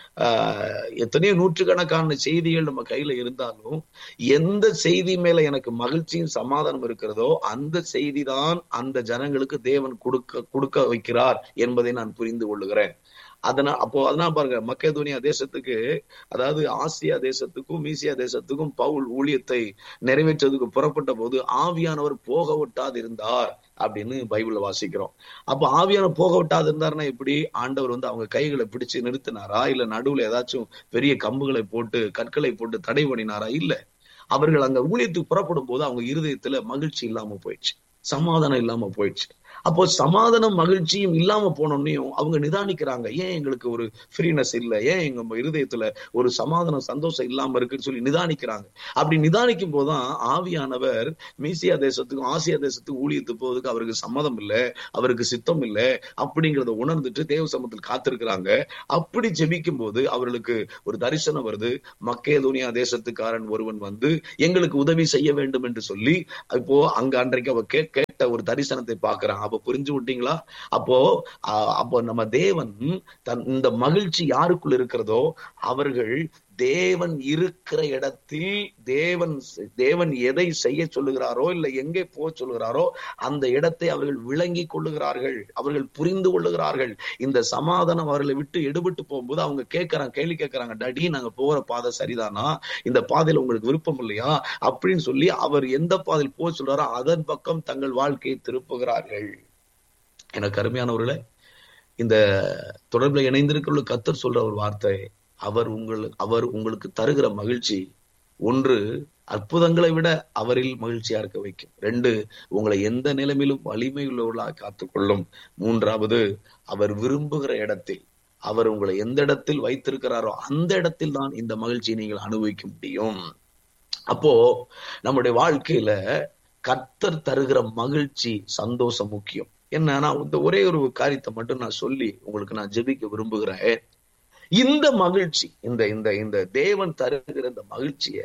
ஆஹ் எத்தனையோ நூற்றுக்கணக்கான செய்திகள் நம்ம கையில இருந்தாலும் எந்த செய்தி மேல எனக்கு மகிழ்ச்சியும் சமாதானம் இருக்கிறதோ அந்த செய்தி தான் அந்த ஜனங்களுக்கு தேவன் கொடுக்க கொடுக்க வைக்கிறார் என்பதை நான் புரிந்து கொள்ளுகிறேன் அதனால் அப்போ அதனால பாருங்க மக்கேதோனியா தேசத்துக்கு அதாவது ஆசியா தேசத்துக்கும் மீசியா தேசத்துக்கும் பவுல் ஊழியத்தை நிறைவேற்றதுக்கு புறப்பட்ட போது ஆவியானவர் போக விட்டாது இருந்தார் அப்படின்னு பைபிள்ல வாசிக்கிறோம் அப்ப ஆவியானவர் போக விட்டாது இருந்தாருன்னா எப்படி ஆண்டவர் வந்து அவங்க கைகளை பிடிச்சு நிறுத்தினாரா இல்ல நடுவுல ஏதாச்சும் பெரிய கம்புகளை போட்டு கற்களை போட்டு தடை பண்ணினாரா இல்ல அவர்கள் அங்க ஊழியத்துக்கு புறப்படும் போது அவங்க இருதயத்துல மகிழ்ச்சி இல்லாம போயிடுச்சு சமாதானம் இல்லாம போயிடுச்சு அப்போ சமாதானம் மகிழ்ச்சியும் இல்லாம போனோன்னையும் அவங்க நிதானிக்கிறாங்க ஏன் எங்களுக்கு ஒரு ஃப்ரீனஸ் இல்ல ஏன் எங்க இருதயத்துல ஒரு சமாதானம் சந்தோஷம் இல்லாம இருக்குன்னு சொல்லி நிதானிக்கிறாங்க அப்படி நிதானிக்கும் போதுதான் ஆவியானவர் மீசியா தேசத்துக்கும் ஆசியா தேசத்துக்கும் ஊழியத்து போவதுக்கு அவருக்கு சம்மதம் இல்லை அவருக்கு சித்தம் இல்லை அப்படிங்கிறத உணர்ந்துட்டு தேவ சமத்தில் காத்திருக்கிறாங்க அப்படி ஜெபிக்கும் போது அவர்களுக்கு ஒரு தரிசனம் வருது மக்கேதோனியா தேசத்துக்காரன் ஒருவன் வந்து எங்களுக்கு உதவி செய்ய வேண்டும் என்று சொல்லி இப்போ அங்க அன்றைக்கு அவ கே கேட்ட ஒரு தரிசனத்தை பார்க்கிறான் அப்ப புரிஞ்சு விட்டீங்களா அப்போ அப்போ நம்ம தேவன் தன் இந்த மகிழ்ச்சி யாருக்குள்ள இருக்கிறதோ அவர்கள் தேவன் இருக்கிற இடத்தில் தேவன் தேவன் எதை செய்ய சொல்லுகிறாரோ இல்ல எங்கே போக சொல்லுகிறாரோ அந்த இடத்தை அவர்கள் விளங்கி கொள்ளுகிறார்கள் அவர்கள் புரிந்து கொள்ளுகிறார்கள் இந்த சமாதானம் அவர்களை விட்டு எடுபட்டு போகும்போது அவங்க கேட்கறாங்க கேள்வி கேட்கறாங்க டடி நாங்க போற பாதை சரிதானா இந்த பாதையில உங்களுக்கு விருப்பம் இல்லையா அப்படின்னு சொல்லி அவர் எந்த பாதையில் போக சொல்றாரோ அதன் பக்கம் தங்கள் வாழ்க்கையை திருப்புகிறார்கள் எனக்கு அருமையானவர்களே இந்த தொடர்புல இணைந்திருக்கிற கத்தர் சொல்ற ஒரு வார்த்தை அவர் உங்களுக்கு அவர் உங்களுக்கு தருகிற மகிழ்ச்சி ஒன்று அற்புதங்களை விட அவரில் மகிழ்ச்சியா இருக்க வைக்கும் ரெண்டு உங்களை எந்த நிலைமையிலும் வலிமை உள்ளவர்களாக காத்துக்கொள்ளும் மூன்றாவது அவர் விரும்புகிற இடத்தில் அவர் உங்களை எந்த இடத்தில் வைத்திருக்கிறாரோ அந்த இடத்தில் தான் இந்த மகிழ்ச்சியை நீங்கள் அனுபவிக்க முடியும் அப்போ நம்முடைய வாழ்க்கையில கர்த்தர் தருகிற மகிழ்ச்சி சந்தோஷம் முக்கியம் என்ன நான் இந்த ஒரே ஒரு காரியத்தை மட்டும் நான் சொல்லி உங்களுக்கு நான் ஜெபிக்க விரும்புகிறேன் இந்த மகிழ்ச்சி இந்த இந்த இந்த தேவன் தருகிற இந்த மகிழ்ச்சிய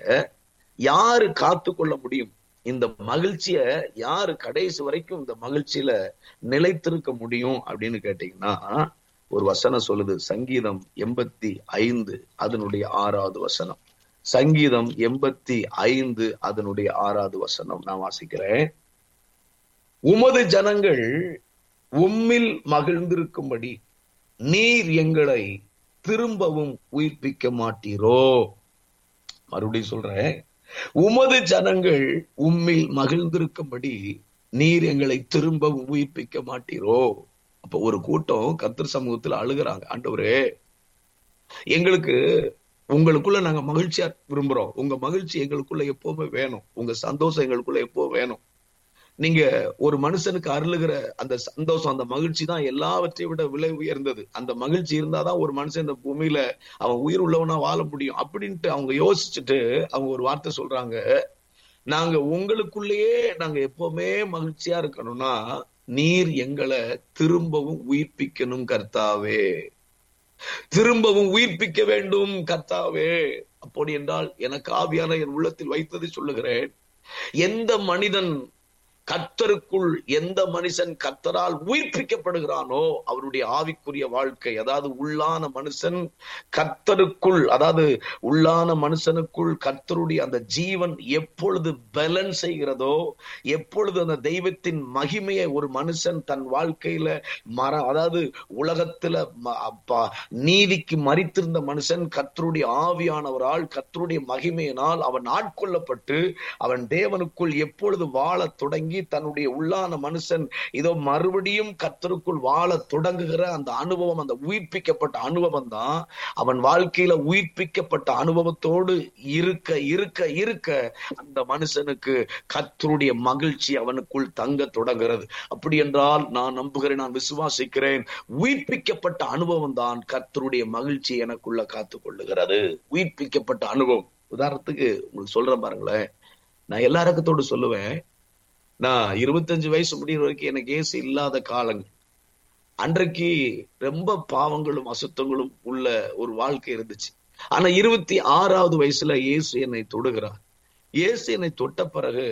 யாரு காத்து கொள்ள முடியும் இந்த மகிழ்ச்சிய யாரு கடைசி வரைக்கும் இந்த மகிழ்ச்சியில நிலைத்திருக்க முடியும் அப்படின்னு கேட்டீங்கன்னா ஒரு வசனம் சொல்லுது சங்கீதம் எண்பத்தி ஐந்து அதனுடைய ஆறாவது வசனம் சங்கீதம் எண்பத்தி ஐந்து அதனுடைய ஆறாவது வசனம் நான் வாசிக்கிறேன் உமது ஜனங்கள் உம்மில் மகிழ்ந்திருக்கும்படி நீர் எங்களை திரும்பவும் உயிர்ப்பிக்க மாட்டீரோ மறுபடியும் சொல்றேன் உமது ஜனங்கள் உம்மில் மகிழ்ந்திருக்கும்படி நீர் எங்களை திரும்பவும் உயிர்ப்பிக்க மாட்டீரோ அப்ப ஒரு கூட்டம் கத்தர் சமூகத்துல அழுகுறாங்க ஆண்டவரே எங்களுக்கு உங்களுக்குள்ள நாங்க மகிழ்ச்சியா விரும்புறோம் உங்க மகிழ்ச்சி எங்களுக்குள்ள எப்பவுமே வேணும் உங்க சந்தோஷம் எங்களுக்குள்ள எப்போ வேணும் நீங்க ஒரு மனுஷனுக்கு அருளுகிற அந்த சந்தோஷம் அந்த மகிழ்ச்சி தான் எல்லாவற்றையும் விட விலை உயர்ந்தது அந்த மகிழ்ச்சி இருந்தாதான் ஒரு மனுஷன் இந்த பூமியில அவன் உயிர் உள்ளவனா வாழ முடியும் அப்படின்ட்டு அவங்க யோசிச்சுட்டு அவங்க ஒரு வார்த்தை சொல்றாங்க நாங்க உங்களுக்குள்ளேயே நாங்க எப்பவுமே மகிழ்ச்சியா இருக்கணும்னா நீர் எங்களை திரும்பவும் உயிர்ப்பிக்கணும் கர்த்தாவே திரும்பவும் உயிர்ப்பிக்க வேண்டும் கர்த்தாவே அப்படி என்றால் எனக்கு ஆவியான என் உள்ளத்தில் வைத்தது சொல்லுகிறேன் எந்த மனிதன் கத்தருக்குள் எந்த மனுஷன் கத்தரால் உயிர்ப்பிக்கப்படுகிறானோ அவருடைய ஆவிக்குரிய வாழ்க்கை அதாவது உள்ளான மனுஷன் கத்தருக்குள் அதாவது உள்ளான மனுஷனுக்குள் கத்தருடைய அந்த ஜீவன் எப்பொழுது பலன் செய்கிறதோ எப்பொழுது அந்த தெய்வத்தின் மகிமையை ஒரு மனுஷன் தன் வாழ்க்கையில மர அதாவது உலகத்துல நீதிக்கு மறித்திருந்த மனுஷன் கத்தருடைய ஆவியானவரால் கத்தருடைய மகிமையினால் அவன் ஆட்கொள்ளப்பட்டு அவன் தேவனுக்குள் எப்பொழுது வாழ தொடங்கி தன்னுடைய உள்ளான மனுஷன் இதோ மறுபடியும் கத்தருக்குள் வாழ தொடங்குகிற அந்த அனுபவம் அந்த உயிர்ப்பிக்கப்பட்ட அனுபவம் தான் அவன் வாழ்க்கையில உயிர்ப்பிக்கப்பட்ட அனுபவத்தோடு இருக்க இருக்க இருக்க அந்த மனுஷனுக்கு கத்தருடைய மகிழ்ச்சி அவனுக்குள் தங்க தொடங்குகிறது அப்படி என்றால் நான் நம்புகிறேன் நான் விசுவாசிக்கிறேன் உயிர்ப்பிக்கப்பட்ட அனுபவம் தான் கத்தருடைய மகிழ்ச்சி எனக்குள்ள காத்து கொள்ளுகிறது உயிர்ப்பிக்கப்பட்ட அனுபவம் உதாரணத்துக்கு உங்களுக்கு சொல்றேன் பாருங்களேன் நான் எல்லா ரகத்தோடு சொல்லுவேன் நான் இருபத்தஞ்சு வயசு முடிகிற வரைக்கும் எனக்கு ஏசு இல்லாத காலங்கள் அன்றைக்கு ரொம்ப பாவங்களும் அசுத்தங்களும் உள்ள ஒரு வாழ்க்கை இருந்துச்சு ஆனா இருபத்தி ஆறாவது வயசுல இயேசு என்னை தொடுகிறார் இயேசு என்னை தொட்ட பிறகு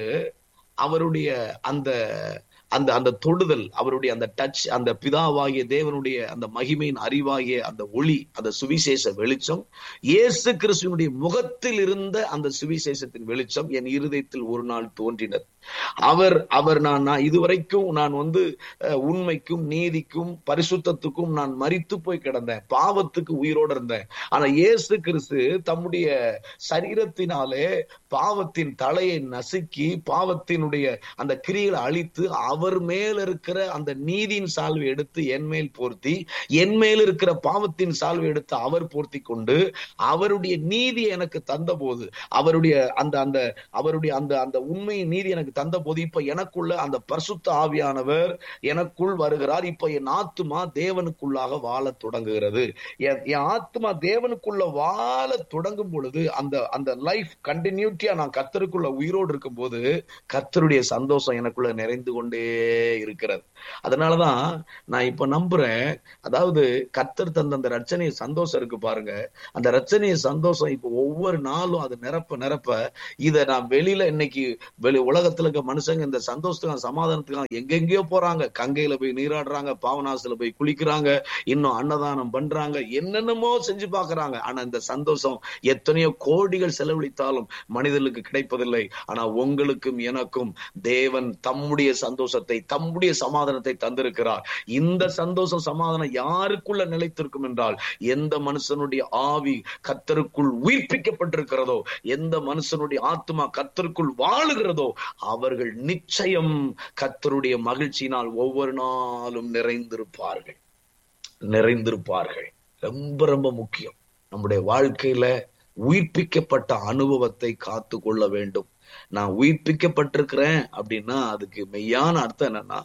அவருடைய அந்த அந்த அந்த தொடுதல் அவருடைய அந்த டச் அந்த பிதாவாகிய தேவனுடைய அந்த மகிமையின் அறிவாகிய அந்த ஒளி அந்த சுவிசேஷ வெளிச்சம் இயேசு கிறிஸ்துவனுடைய முகத்தில் இருந்த அந்த சுவிசேஷத்தின் வெளிச்சம் என் இருதயத்தில் ஒரு நாள் தோன்றினது அவர் அவர் நான் நான் இதுவரைக்கும் நான் வந்து அஹ், உண்மைக்கும் நீதிக்கும் பரிசுத்தத்துக்கும் நான் மரித்து போய் கிடந்தேன் பாவத்துக்கு உயிரோடு இருந்தேன் ஆனா இயேசு கிறிஸ்து தம்முடைய சரீரத்தினாலே பாவத்தின் தலையை நசுக்கி பாவத்தினுடைய அந்த கிரிகளை அழித்து அவர் மேல் இருக்கிற அந்த நீதியின் சால்வை எடுத்து என் மேல் போர்த்தி என் மேல் இருக்கிற பாவத்தின் சால்வை எடுத்து அவர் போர்த்தி கொண்டு அவருடைய நீதி எனக்கு தந்த போது அவருடைய அந்த அந்த அவருடைய அந்த அந்த உண்மையின் நீதி எனக்கு தந்த போது இப்ப எனக்குள்ள அந்த பரிசுத்த ஆவியானவர் எனக்குள் வருகிறார் இப்ப என் ஆத்துமா தேவனுக்குள்ளாக வாழத் தொடங்குகிறது என் என் ஆத்மா தேவனுக்குள்ள வாழ தொடங்கும் பொழுது அந்த அந்த லைஃப் கண்டினியூட்டியா நான் கத்தருக்குள்ள உயிரோடு இருக்கும் போது கத்தருடைய சந்தோஷம் எனக்குள்ள நிறைந்து கொண்டே இருக்கிறது அதனாலதான் நான் இப்ப நம்புறேன் அதாவது கத்தர் தந்த அந்த ரச்சனைய சந்தோஷம் இருக்கு பாருங்க அந்த ரச்சனைய சந்தோஷம் இப்ப ஒவ்வொரு நாளும் அது நிரப்ப நிரப்ப இத நான் வெளியில இன்னைக்கு வெளி உலகத்துல இருக்க மனுஷங்க இந்த சந்தோஷத்துக்கான சமாதானத்துக்கான எங்கெங்கேயோ போறாங்க கங்கையில போய் நீராடுறாங்க பாவனாசுல போய் குளிக்கிறாங்க இன்னும் அன்னதானம் பண்றாங்க என்னென்னமோ செஞ்சு பாக்குறாங்க ஆனா இந்த சந்தோஷம் எத்தனையோ கோடிகள் செலவழித்தாலும் மனிதர்களுக்கு கிடைப்பதில்லை ஆனா உங்களுக்கும் எனக்கும் தேவன் தம்முடைய சந்தோஷத்தை தம்முடைய சமாதானத்தை தந்திருக்கிறார் இந்த சந்தோஷம் சமாதானம் யாருக்குள்ள நிலைத்திருக்கும் என்றால் எந்த மனுஷனுடைய ஆவி கத்தருக்குள் உயிர்ப்பிக்கப்பட்டிருக்கிறதோ எந்த மனுஷனுடைய ஆத்மா கத்தருக்குள் வாழுகிறதோ அவர்கள் நிச்சயம் கத்தருடைய மகிழ்ச்சியினால் ஒவ்வொரு நாளும் நிறைந்திருப்பார்கள் நிறைந்திருப்பார்கள் ரொம்ப ரொம்ப முக்கியம் நம்முடைய வாழ்க்கையில உயிர்ப்பிக்கப்பட்ட அனுபவத்தை காத்து கொள்ள வேண்டும் நான் உயிர்ப்பிக்கப்பட்டிருக்கிறேன் அப்படின்னா அதுக்கு மெய்யான அர்த்தம் என்னன்னா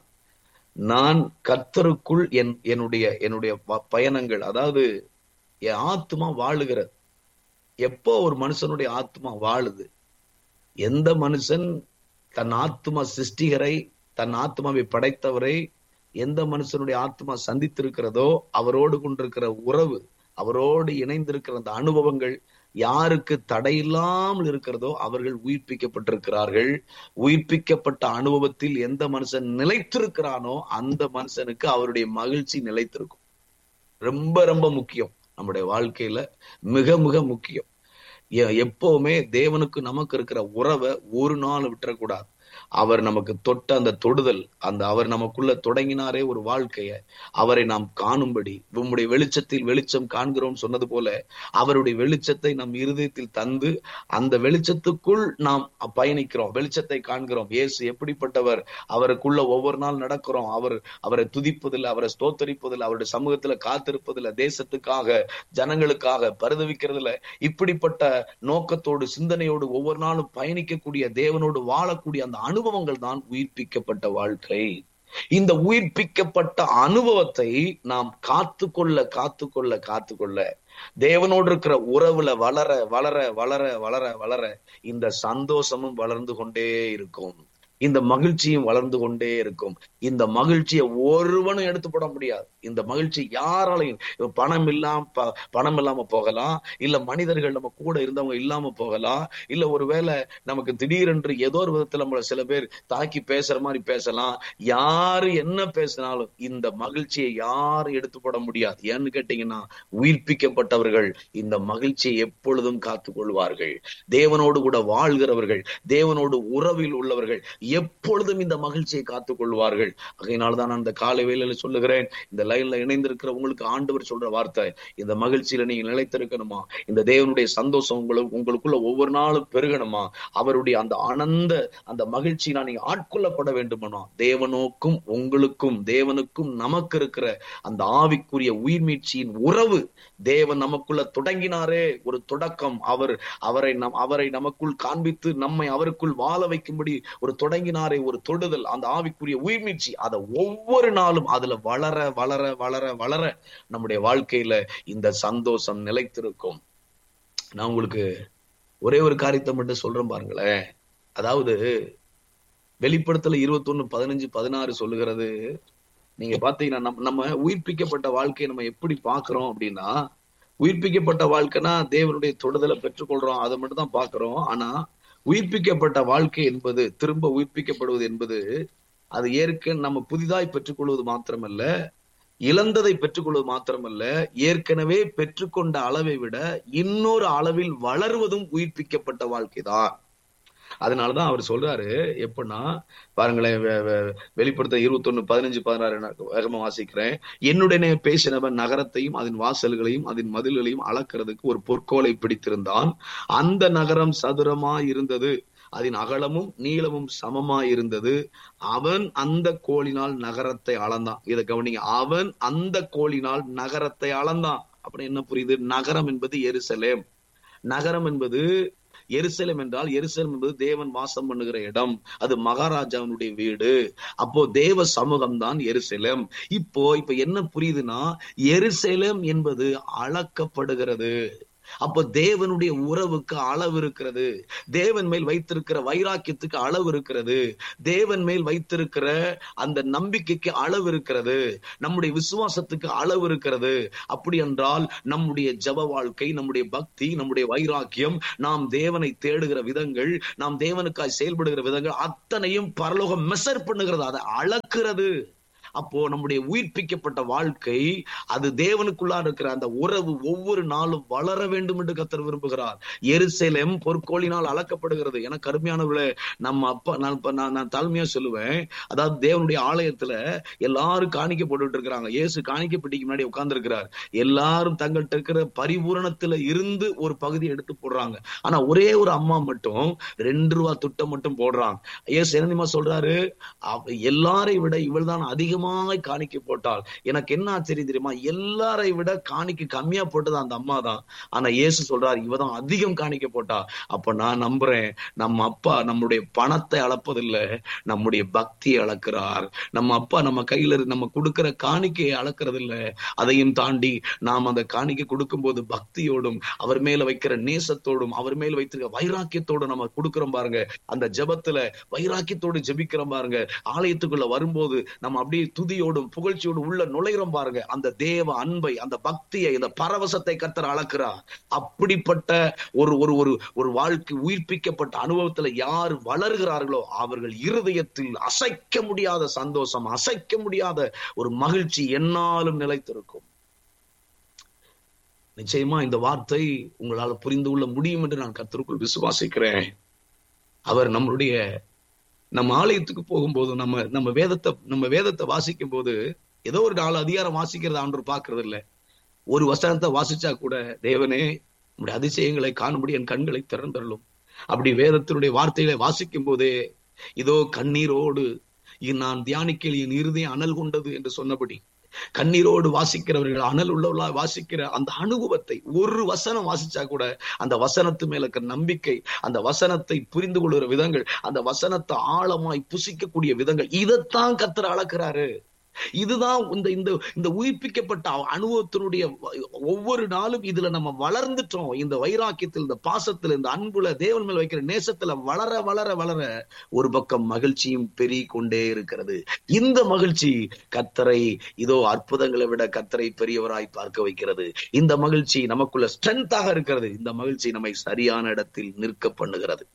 நான் கர்த்தருக்குள் என் என்னுடைய என்னுடைய ப- பயணங்கள் அதாவது என் ஆத்மா வாழுகிறது எப்போ ஒரு மனுஷனுடைய ஆத்மா வாழுது எந்த மனுஷன் தன் ஆத்மா சிருஷ்டிகரை தன் ஆத்மாவை படைத்தவரை எந்த மனுஷனுடைய ஆத்மா சந்தித்திருக்கிறதோ அவரோடு கொண்டிருக்கிற உறவு அவரோடு இணைந்திருக்கிற அந்த அனுபவங்கள் யாருக்கு தடையில்லாமல் இருக்கிறதோ அவர்கள் உயிர்ப்பிக்கப்பட்டிருக்கிறார்கள் உயிர்ப்பிக்கப்பட்ட அனுபவத்தில் எந்த மனுஷன் நிலைத்திருக்கிறானோ அந்த மனுஷனுக்கு அவருடைய மகிழ்ச்சி நிலைத்திருக்கும் ரொம்ப ரொம்ப முக்கியம் நம்முடைய வாழ்க்கையில மிக மிக முக்கியம் எ- எப்பவுமே தேவனுக்கு நமக்கு இருக்கிற உறவை ஒரு நாள் விட்டுறக்கூடாது அவர் நமக்கு தொட்ட அந்த தொடுதல் அந்த அவர் நமக்குள்ள தொடங்கினாரே ஒரு வாழ்க்கைய அவரை நாம் காணும்படி உம்முடைய வெளிச்சத்தில் வெளிச்சம் காண்கிறோம் சொன்னது போல அவருடைய வெளிச்சத்தை நம் இருதயத்தில் தந்து அந்த வெளிச்சத்துக்குள் நாம் பயணிக்கிறோம் வெளிச்சத்தை காண்கிறோம் இயேசு எப்படிப்பட்டவர் அவருக்குள்ள ஒவ்வொரு நாள் நடக்கிறோம் அவர் அவரை துதிப்பதில் அவரை ஸ்தோத்தரிப்பதில் அவருடைய சமூகத்துல காத்திருப்பதில் தேசத்துக்காக ஜனங்களுக்காக பரிதவிக்கிறதுல இப்படிப்பட்ட நோக்கத்தோடு சிந்தனையோடு ஒவ்வொரு நாளும் பயணிக்கக்கூடிய தேவனோடு வாழக்கூடிய அந்த அனுபவங்கள் தான் உயிர்ப்பிக்கப்பட்ட வாழ்க்கை இந்த உயிர்ப்பிக்கப்பட்ட அனுபவத்தை நாம் காத்துக்கொள்ள காத்துக்கொள்ள காத்துக்கொள்ள தேவனோடு இருக்கிற உறவுல வளர வளர வளர வளர வளர இந்த சந்தோஷமும் வளர்ந்து கொண்டே இருக்கும் இந்த மகிழ்ச்சியும் வளர்ந்து கொண்டே இருக்கும் இந்த மகிழ்ச்சியை ஒருவனும் எடுத்து போட முடியாது இந்த மகிழ்ச்சி யாராலையும் இப்ப பணம் இல்லாம ப- பணம் இல்லாம போகலாம் இல்ல மனிதர்கள் நம்ம கூட இருந்தவங்க இல்லாம போகலாம் இல்ல ஒருவேளை நமக்கு திடீரென்று ஏதோ ஒரு விதத்துல நம்மள சில பேர் தாக்கி பேசுற மாதிரி பேசலாம் யாரு என்ன பேசினாலும் இந்த மகிழ்ச்சியை யாரும் எடுத்து போட முடியாது ஏன்னு கேட்டீங்கன்னா உயிர்ப்பிக்கப்பட்டவர்கள் இந்த மகிழ்ச்சியை எப்பொழுதும் காத்துக் கொள்வார்கள் தேவனோடு கூட வாழ்கிறவர்கள் தேவனோடு உறவில் உள்ளவர்கள் எப்பொழுதும் இந்த மகிழ்ச்சியை காத்துக் கொள்வார்கள் அதனால்தான் நான் இந்த காலை வேளையில சொல்லுகிறேன் இந்த லைன்ல இணைந்திருக்கிற உங்களுக்கு ஆண்டவர் சொல்ற வார்த்தை இந்த மகிழ்ச்சியில நீங்க நிலைத்திருக்கணுமா இந்த தேவனுடைய சந்தோஷம் உங்களுக்கு உங்களுக்குள்ள ஒவ்வொரு நாளும் பெருகணுமா அவருடைய அந்த ஆனந்த அந்த மகிழ்ச்சியினா நீங்க ஆட்கொள்ளப்பட வேண்டுமானா தேவனோக்கும் உங்களுக்கும் தேவனுக்கும் நமக்கு இருக்கிற அந்த ஆவிக்குரிய உயிர்மீட்சியின் உறவு தேவன் நமக்குள்ள தொடங்கினாரே ஒரு தொடக்கம் அவர் அவரை நம் அவரை நமக்குள் காண்பித்து நம்மை அவருக்குள் வாழ வைக்கும்படி ஒரு தொடங்கினாரே ஒரு தொடுதல் அந்த ஆவிக்குரிய உயிர்மீட்சி அதை ஒவ்வொரு நாளும் அதுல வளர வளர வளர வளர நம்முடைய வாழ்க்கையில இந்த சந்தோஷம் நிலைத்திருக்கும் நான் உங்களுக்கு ஒரே ஒரு காரியத்தை மட்டும் சொல்றேன் பாருங்களேன் அதாவது வெளிப்படுத்தல இருபத்தொன்னு பதினஞ்சு பதினாறு சொல்லுகிறது நீங்க பாத்தீங்கன்னா நம்ம நம்ம உயிர்ப்பிக்கப்பட்ட வாழ்க்கையை நம்ம எப்படி பாக்குறோம் அப்படின்னா உயிர்ப்பிக்கப்பட்ட வாழ்க்கைனா தேவனுடைய தொடுதலை பெற்றுக்கொள்றோம் அதை மட்டும் தான் பாக்குறோம் ஆனா உயிர்ப்பிக்கப்பட்ட வாழ்க்கை என்பது திரும்ப உயிர்ப்பிக்கப்படுவது என்பது அது ஏற்க நம்ம புதிதாய் பெற்றுக்கொள்வது மாத்திரமல்ல இழந்ததை பெற்றுக்கொள்வது மாத்திரமல்ல ஏற்கனவே பெற்றுக்கொண்ட அளவை விட இன்னொரு அளவில் வளருவதும் உயிர்ப்பிக்கப்பட்ட வாழ்க்கைதான் அதனாலதான் அவர் சொல்றாரு எப்படின்னா பாருங்களேன் வெ- வெ- வெளிப்படுத்த இருபத்தொன்னு பதினஞ்சு பதினாறு நான் வேகமா வாசிக்கிறேன் என்னுடனே பேசினவன் நகரத்தையும் அதன் வாசல்களையும் அதன் மதில்களையும் அளக்கிறதுக்கு ஒரு பொற்கோலை பிடித்திருந்தான் அந்த நகரம் சதுரமா இருந்தது அதன் அகலமும் நீளமும் சமமா இருந்தது அவன் அந்த கோலினால் நகரத்தை அளந்தான் இதை கவனிங்க அவன் அந்த கோலினால் நகரத்தை அளந்தான் அப்படி என்ன புரியுது நகரம் என்பது எருசலேம் நகரம் என்பது எருசலேம் என்றால் எருசலேம் என்பது தேவன் வாசம் பண்ணுகிற இடம் அது மகாராஜாவினுடைய வீடு அப்போ தேவ சமூகம் தான் எருசலேம் இப்போ இப்ப என்ன புரியுதுன்னா எருசலேம் என்பது அளக்கப்படுகிறது அப்போ தேவனுடைய உறவுக்கு அளவு இருக்கிறது தேவன் மேல் வைத்திருக்கிற வைராக்கியத்துக்கு அளவு இருக்கிறது தேவன் மேல் வைத்திருக்கிற அந்த நம்பிக்கைக்கு அளவு இருக்கிறது நம்முடைய விசுவாசத்துக்கு அளவு இருக்கிறது அப்படி என்றால் நம்முடைய ஜப வாழ்க்கை நம்முடைய பக்தி நம்முடைய வைராக்கியம் நாம் தேவனை தேடுகிற விதங்கள் நாம் தேவனுக்காய் செயல்படுகிற விதங்கள் அத்தனையும் பரலோகம் மெசர் பண்ணுகிறது அதை அளக்கிறது அப்போ நம்முடைய உயிர்ப்பிக்கப்பட்ட வாழ்க்கை அது தேவனுக்குள்ளா இருக்கிற அந்த உறவு ஒவ்வொரு நாளும் வளர வேண்டும் என்று கத்தர் விரும்புகிறார் எருசலேம் பொற்கோளினால் அளக்கப்படுகிறது எனக்கு அருமையானவர்களே நம்ம அப்பா நான் இப்ப நான் நான் தாழ்மையா சொல்லுவேன் அதாவது தேவனுடைய ஆலயத்துல எல்லாரும் காணிக்க போட்டுட்டு இருக்கிறாங்க இயேசு காணிக்க பெட்டிக்கு முன்னாடி உட்கார்ந்து இருக்கிறார் எல்லாரும் தங்கள்கிட்ட இருக்கிற பரிபூரணத்துல இருந்து ஒரு பகுதி எடுத்து போடுறாங்க ஆனா ஒரே ஒரு அம்மா மட்டும் ரெண்டு ரூபா துட்டம் மட்டும் போடுறாங்க இயேசு என்ன தெரியுமா சொல்றாரு அவ- எல்லாரை விட இவள் தான் அதிகமாய் காணிக்கை போட்டாள் எனக்கு என்ன ஆச்சரியம் தெரியுமா எல்லாரை விட காணிக்கை கம்மியா போட்டது அந்த அம்மா தான் ஆனா இயேசு சொல்றாரு இவ தான் அதிகம் காணிக்கை போட்டா அப்ப நான் நம்புறேன் நம்ம அப்பா நம்முடைய பணத்தை அளப்பதில்லை நம்முடைய பக்தியை அளக்கிறார் நம்ம அப்பா நம்ம கையில இருந்து நம்ம கொடுக்கிற காணிக்கையை அளக்கிறது இல்ல அதையும் தாண்டி நாம் அந்த காணிக்கை கொடுக்கும்போது பக்தியோடும் அவர் மேல வைக்கிற நேசத்தோடும் அவர் மேல வைத்திருக்க வைராக்கியத்தோடும் நம்ம கொடுக்கிறோம் பாருங்க அந்த ஜெபத்துல வைராக்கியத்தோடு ஜெபிக்கிறோம் பாருங்க ஆலயத்துக்குள்ள வரும்போது நம்ம அப்படியே துதியோடும் புகழ்ச்சியோடும் உள்ள நுழைகிறோம் பாருங்க அந்த தேவ அன்பை அந்த பக்தியை இந்த பரவசத்தை கத்தர் அளக்கிறார் அப்படிப்பட்ட ஒரு ஒரு ஒரு ஒரு வாழ்க்கை உயிர்ப்பிக்கப்பட்ட அனுபவத்துல யார் வளர்கிறார்களோ அவர்கள் இருதயத்தில் அசைக்க முடியாத சந்தோஷம் அசைக்க முடியாத ஒரு மகிழ்ச்சி என்னாலும் நிலைத்திருக்கும் நிச்சயமா இந்த வார்த்தை உங்களால புரிந்து கொள்ள முடியும் என்று நான் கர்த்தருக்குள் விசுவாசிக்கிறேன் அவர் நம்மளுடைய நம்ம ஆலயத்துக்கு போகும்போது நம்ம நம்ம வேதத்தை நம்ம வேதத்தை வாசிக்கும் போது ஏதோ ஒரு நாலு அதிகாரம் வாசிக்கிறத ஆண்டவர் பார்க்கறது இல்ல ஒரு வசனத்தை வாசிச்சா கூட தேவனே உம்முடைய அதிசயங்களை காணும்படி என் கண்களை திறந்தருளும் அப்படி வேதத்தினுடைய வார்த்தைகளை வாசிக்கும் போதே இதோ கண்ணீரோடு இ- நான் தியானிக்கையில் என் இருதயம் அனல் கொண்டது என்று சொன்னபடி கண்ணீரோடு வாசிக்கிறவர்கள் அனல் உள்ளவர்களா வாசிக்கிற அந்த அனுபவத்தை ஒரு வசனம் வாசிச்சா கூட அந்த வசனத்து மேல இருக்கிற நம்பிக்கை அந்த வசனத்தை புரிந்து கொள்கிற விதங்கள் அந்த வசனத்தை ஆழமாய் புசிக்கக்கூடிய விதங்கள் இதைத்தான் கத்தர் அளக்கிறாரு இதுதான் இந்த இந்த இந்த உயிர்ப்பிக்கப்பட்ட அனுபவத்தினுடைய ஒவ்வொரு நாளும் இதுல நம்ம வளர்ந்துட்டோம் இந்த வைராக்கியத்தில் இந்த பாசத்துல இந்த அன்புல தேவன் மேல் வைக்கிற நேசத்துல வளர வளர வளர ஒரு பக்கம் மகிழ்ச்சியும் பெருகி கொண்டே இருக்கிறது இந்த மகிழ்ச்சி கத்தரை இதோ அற்புதங்களை விட கத்தரை பெரியவராய் பார்க்க வைக்கிறது இந்த மகிழ்ச்சி நமக்குள்ள ஸ்ட்ரென்த்தாக இருக்கிறது இந்த மகிழ்ச்சி நம்மை சரியான இடத்தில் நிற்க பண்ணுகிறது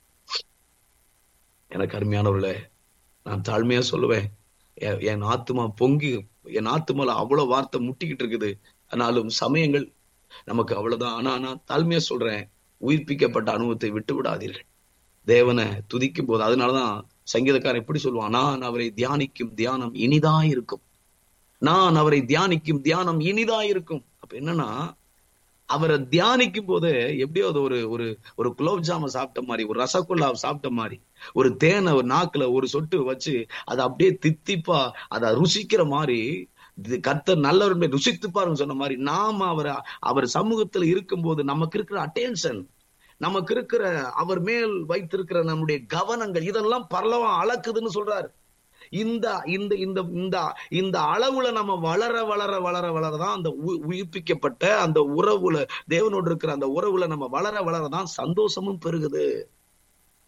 எனக்கு அருமையானவர்களே நான் தாழ்மையா சொல்லுவேன் என் என் ஆத்துமா பொங்கி என் ஆத்துமால அவ்வளவு வார்த்தை முட்டிக்கிட்டு இருக்குது ஆனாலும் சமயங்கள் நமக்கு அவ்வளவுதான் ஆனா நான் தாழ்மையா சொல்றேன் உயிர்ப்பிக்கப்பட்ட அனுபவத்தை விட்டு விடாதீர்கள் தேவனை துதிக்கும் போது அதனாலதான் சங்கீதக்காரன் எப்படி சொல்லுவான் நான் அவரை தியானிக்கும் தியானம் இனிதா இருக்கும் நான் அவரை தியானிக்கும் தியானம் இனிதா இருக்கும் அப்ப என்னன்னா அவரை தியானிக்கும் போது எப்படியோ அது ஒரு ஒரு ஒரு குலோப் ஜாம சாப்பிட்ட மாதிரி ஒரு ரசகுல்லா சாப்பிட்ட மாதிரி ஒரு தேனை ஒரு நாக்குல ஒரு சொட்டு வச்சு அதை அப்படியே தித்திப்பா அதை ருசிக்கிற மாதிரி இது கர்த்தர் நல்லவர் ருசித்து பாருங்க சொன்ன மாதிரி நாம அவர் அவர் சமூகத்துல இருக்கும்போது நமக்கு இருக்கிற அட்டென்ஷன் நமக்கு இருக்கிற அவர் மேல் வைத்திருக்கிற நம்முடைய கவனங்கள் இதெல்லாம் பரலவம் அளக்குதுன்னு சொல்றாரு இந்த இந்த இந்த இந்த இந்த அளவுல நம்ம வளர வளர வளர வளரதான் அந்த உ- உயிர்ப்பிக்கப்பட்ட அந்த உறவுல தேவனோடு இருக்கிற அந்த உறவுல நம்ம வளர வளரதான் சந்தோஷமும் பெருகுது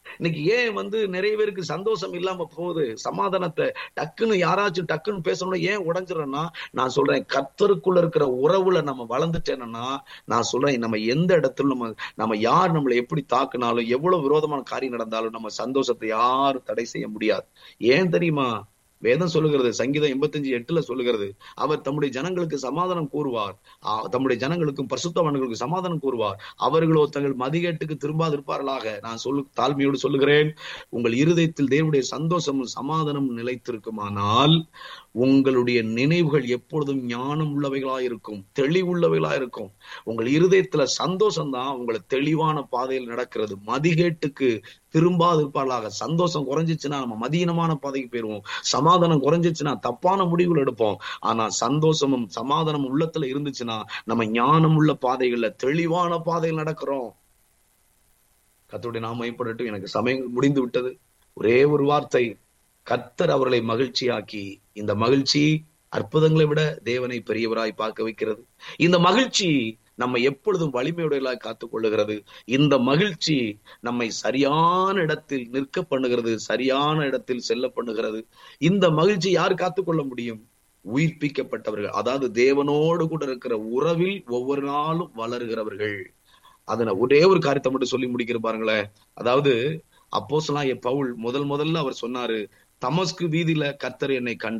இன்னைக்கு ஏன் வந்து நிறைய பேருக்கு சந்தோஷம் இல்லாம போகுது சமாதானத்தை டக்குன்னு யாராச்சும் டக்குன்னு பேசணும்னா ஏன் உடஞ்சிடறேன்னா நான் சொல்றேன் கர்த்தருக்குள்ள இருக்கிற உறவுல நம்ம வளர்ந்துட்டேன்னா நான் சொல்றேன் நம்ம எந்த இடத்துல நம்ம நம்ம யார் நம்மளை எப்படி தாக்குனாலும் எவ்வளவு விரோதமான காரியம் நடந்தாலும் நம்ம சந்தோஷத்தை யாரும் தடை செய்ய முடியாது ஏன் தெரியுமா வேதம் சொல்லுகிறது சங்கீதம் எண்பத்தஞ்சு எட்டுல சொல்லுகிறது அவர் தம்முடைய ஜனங்களுக்கு சமாதானம் கூறுவார் ஆ, தம்முடைய ஜனங்களுக்கும் பரிசுத்தவான்களுக்கும் சமாதானம் கூறுவார் அவர்களோ தங்கள் மதிகேட்டுக்கு திரும்பாதிருப்பார்களாக நான் சொல்லு தாழ்மையோடு சொல்லுகிறேன் உங்கள் இருதயத்தில் தேவனுடைய சந்தோஷமும் சமாதானமும் நிலைத்திருக்குமானால் உங்களுடைய நினைவுகள் எப்பொழுதும் ஞானம் உள்ளவைகளா இருக்கும் தெளிவுள்ளவைகளா இருக்கும் உங்கள் இருதயத்துல சந்தோஷம் தான் உங்களை தெளிவான பாதையில் நடக்கிறது மதிகேட்டுக்கு திரும்பாதிருப்பார்களாக சந்தோஷம் குறைஞ்சிச்சுன்னா நம்ம மதியீனமான பாதைக்கு போயிருவோம் சமாதானம் குறைஞ்சிச்சுன்னா தப்பான முடிவுகள் எடுப்போம் ஆனா சந்தோஷமும் சமாதானமும் உள்ளத்துல இருந்துச்சுன்னா நம்ம ஞானம் உள்ள பாதைகள்ல தெளிவான பாதையில் நடக்கிறோம் கர்த்தருடைய நாம மைப்படட்டும் எனக்கு சமயங்கள் முடிந்து விட்டது ஒரே ஒரு வார்த்தை கர்த்தர் அவர்களை மகிழ்ச்சியாக்கி இந்த மகிழ்ச்சி அற்புதங்களை விட தேவனை பெரியவராய் பார்க்க வைக்கிறது இந்த மகிழ்ச்சி நம்ம எப்பொழுதும் வலிமையுடையலாய் காத்துக் கொள்ளுகிறது இந்த மகிழ்ச்சி நம்மை சரியான இடத்தில் நிற்க பண்ணுகிறது சரியான இடத்தில் செல்ல பண்ணுகிறது இந்த மகிழ்ச்சி யார் காத்துக்கொள்ள முடியும் உயிர்ப்பிக்கப்பட்டவர்கள் அதாவது தேவனோடு கூட இருக்கிற உறவில் ஒவ்வொரு நாளும் வளருகிறவர்கள் அதன ஒரே ஒரு காரியத்தை மட்டும் சொல்லி முடிக்கிற பாருங்களேன் அதாவது அப்போஸ்தலனாகிய பவுல் முதல் முதல்ல அவர் சொன்னாரு தமஸ்கு வீதியில கர்த்தர் என்னை கண்டார்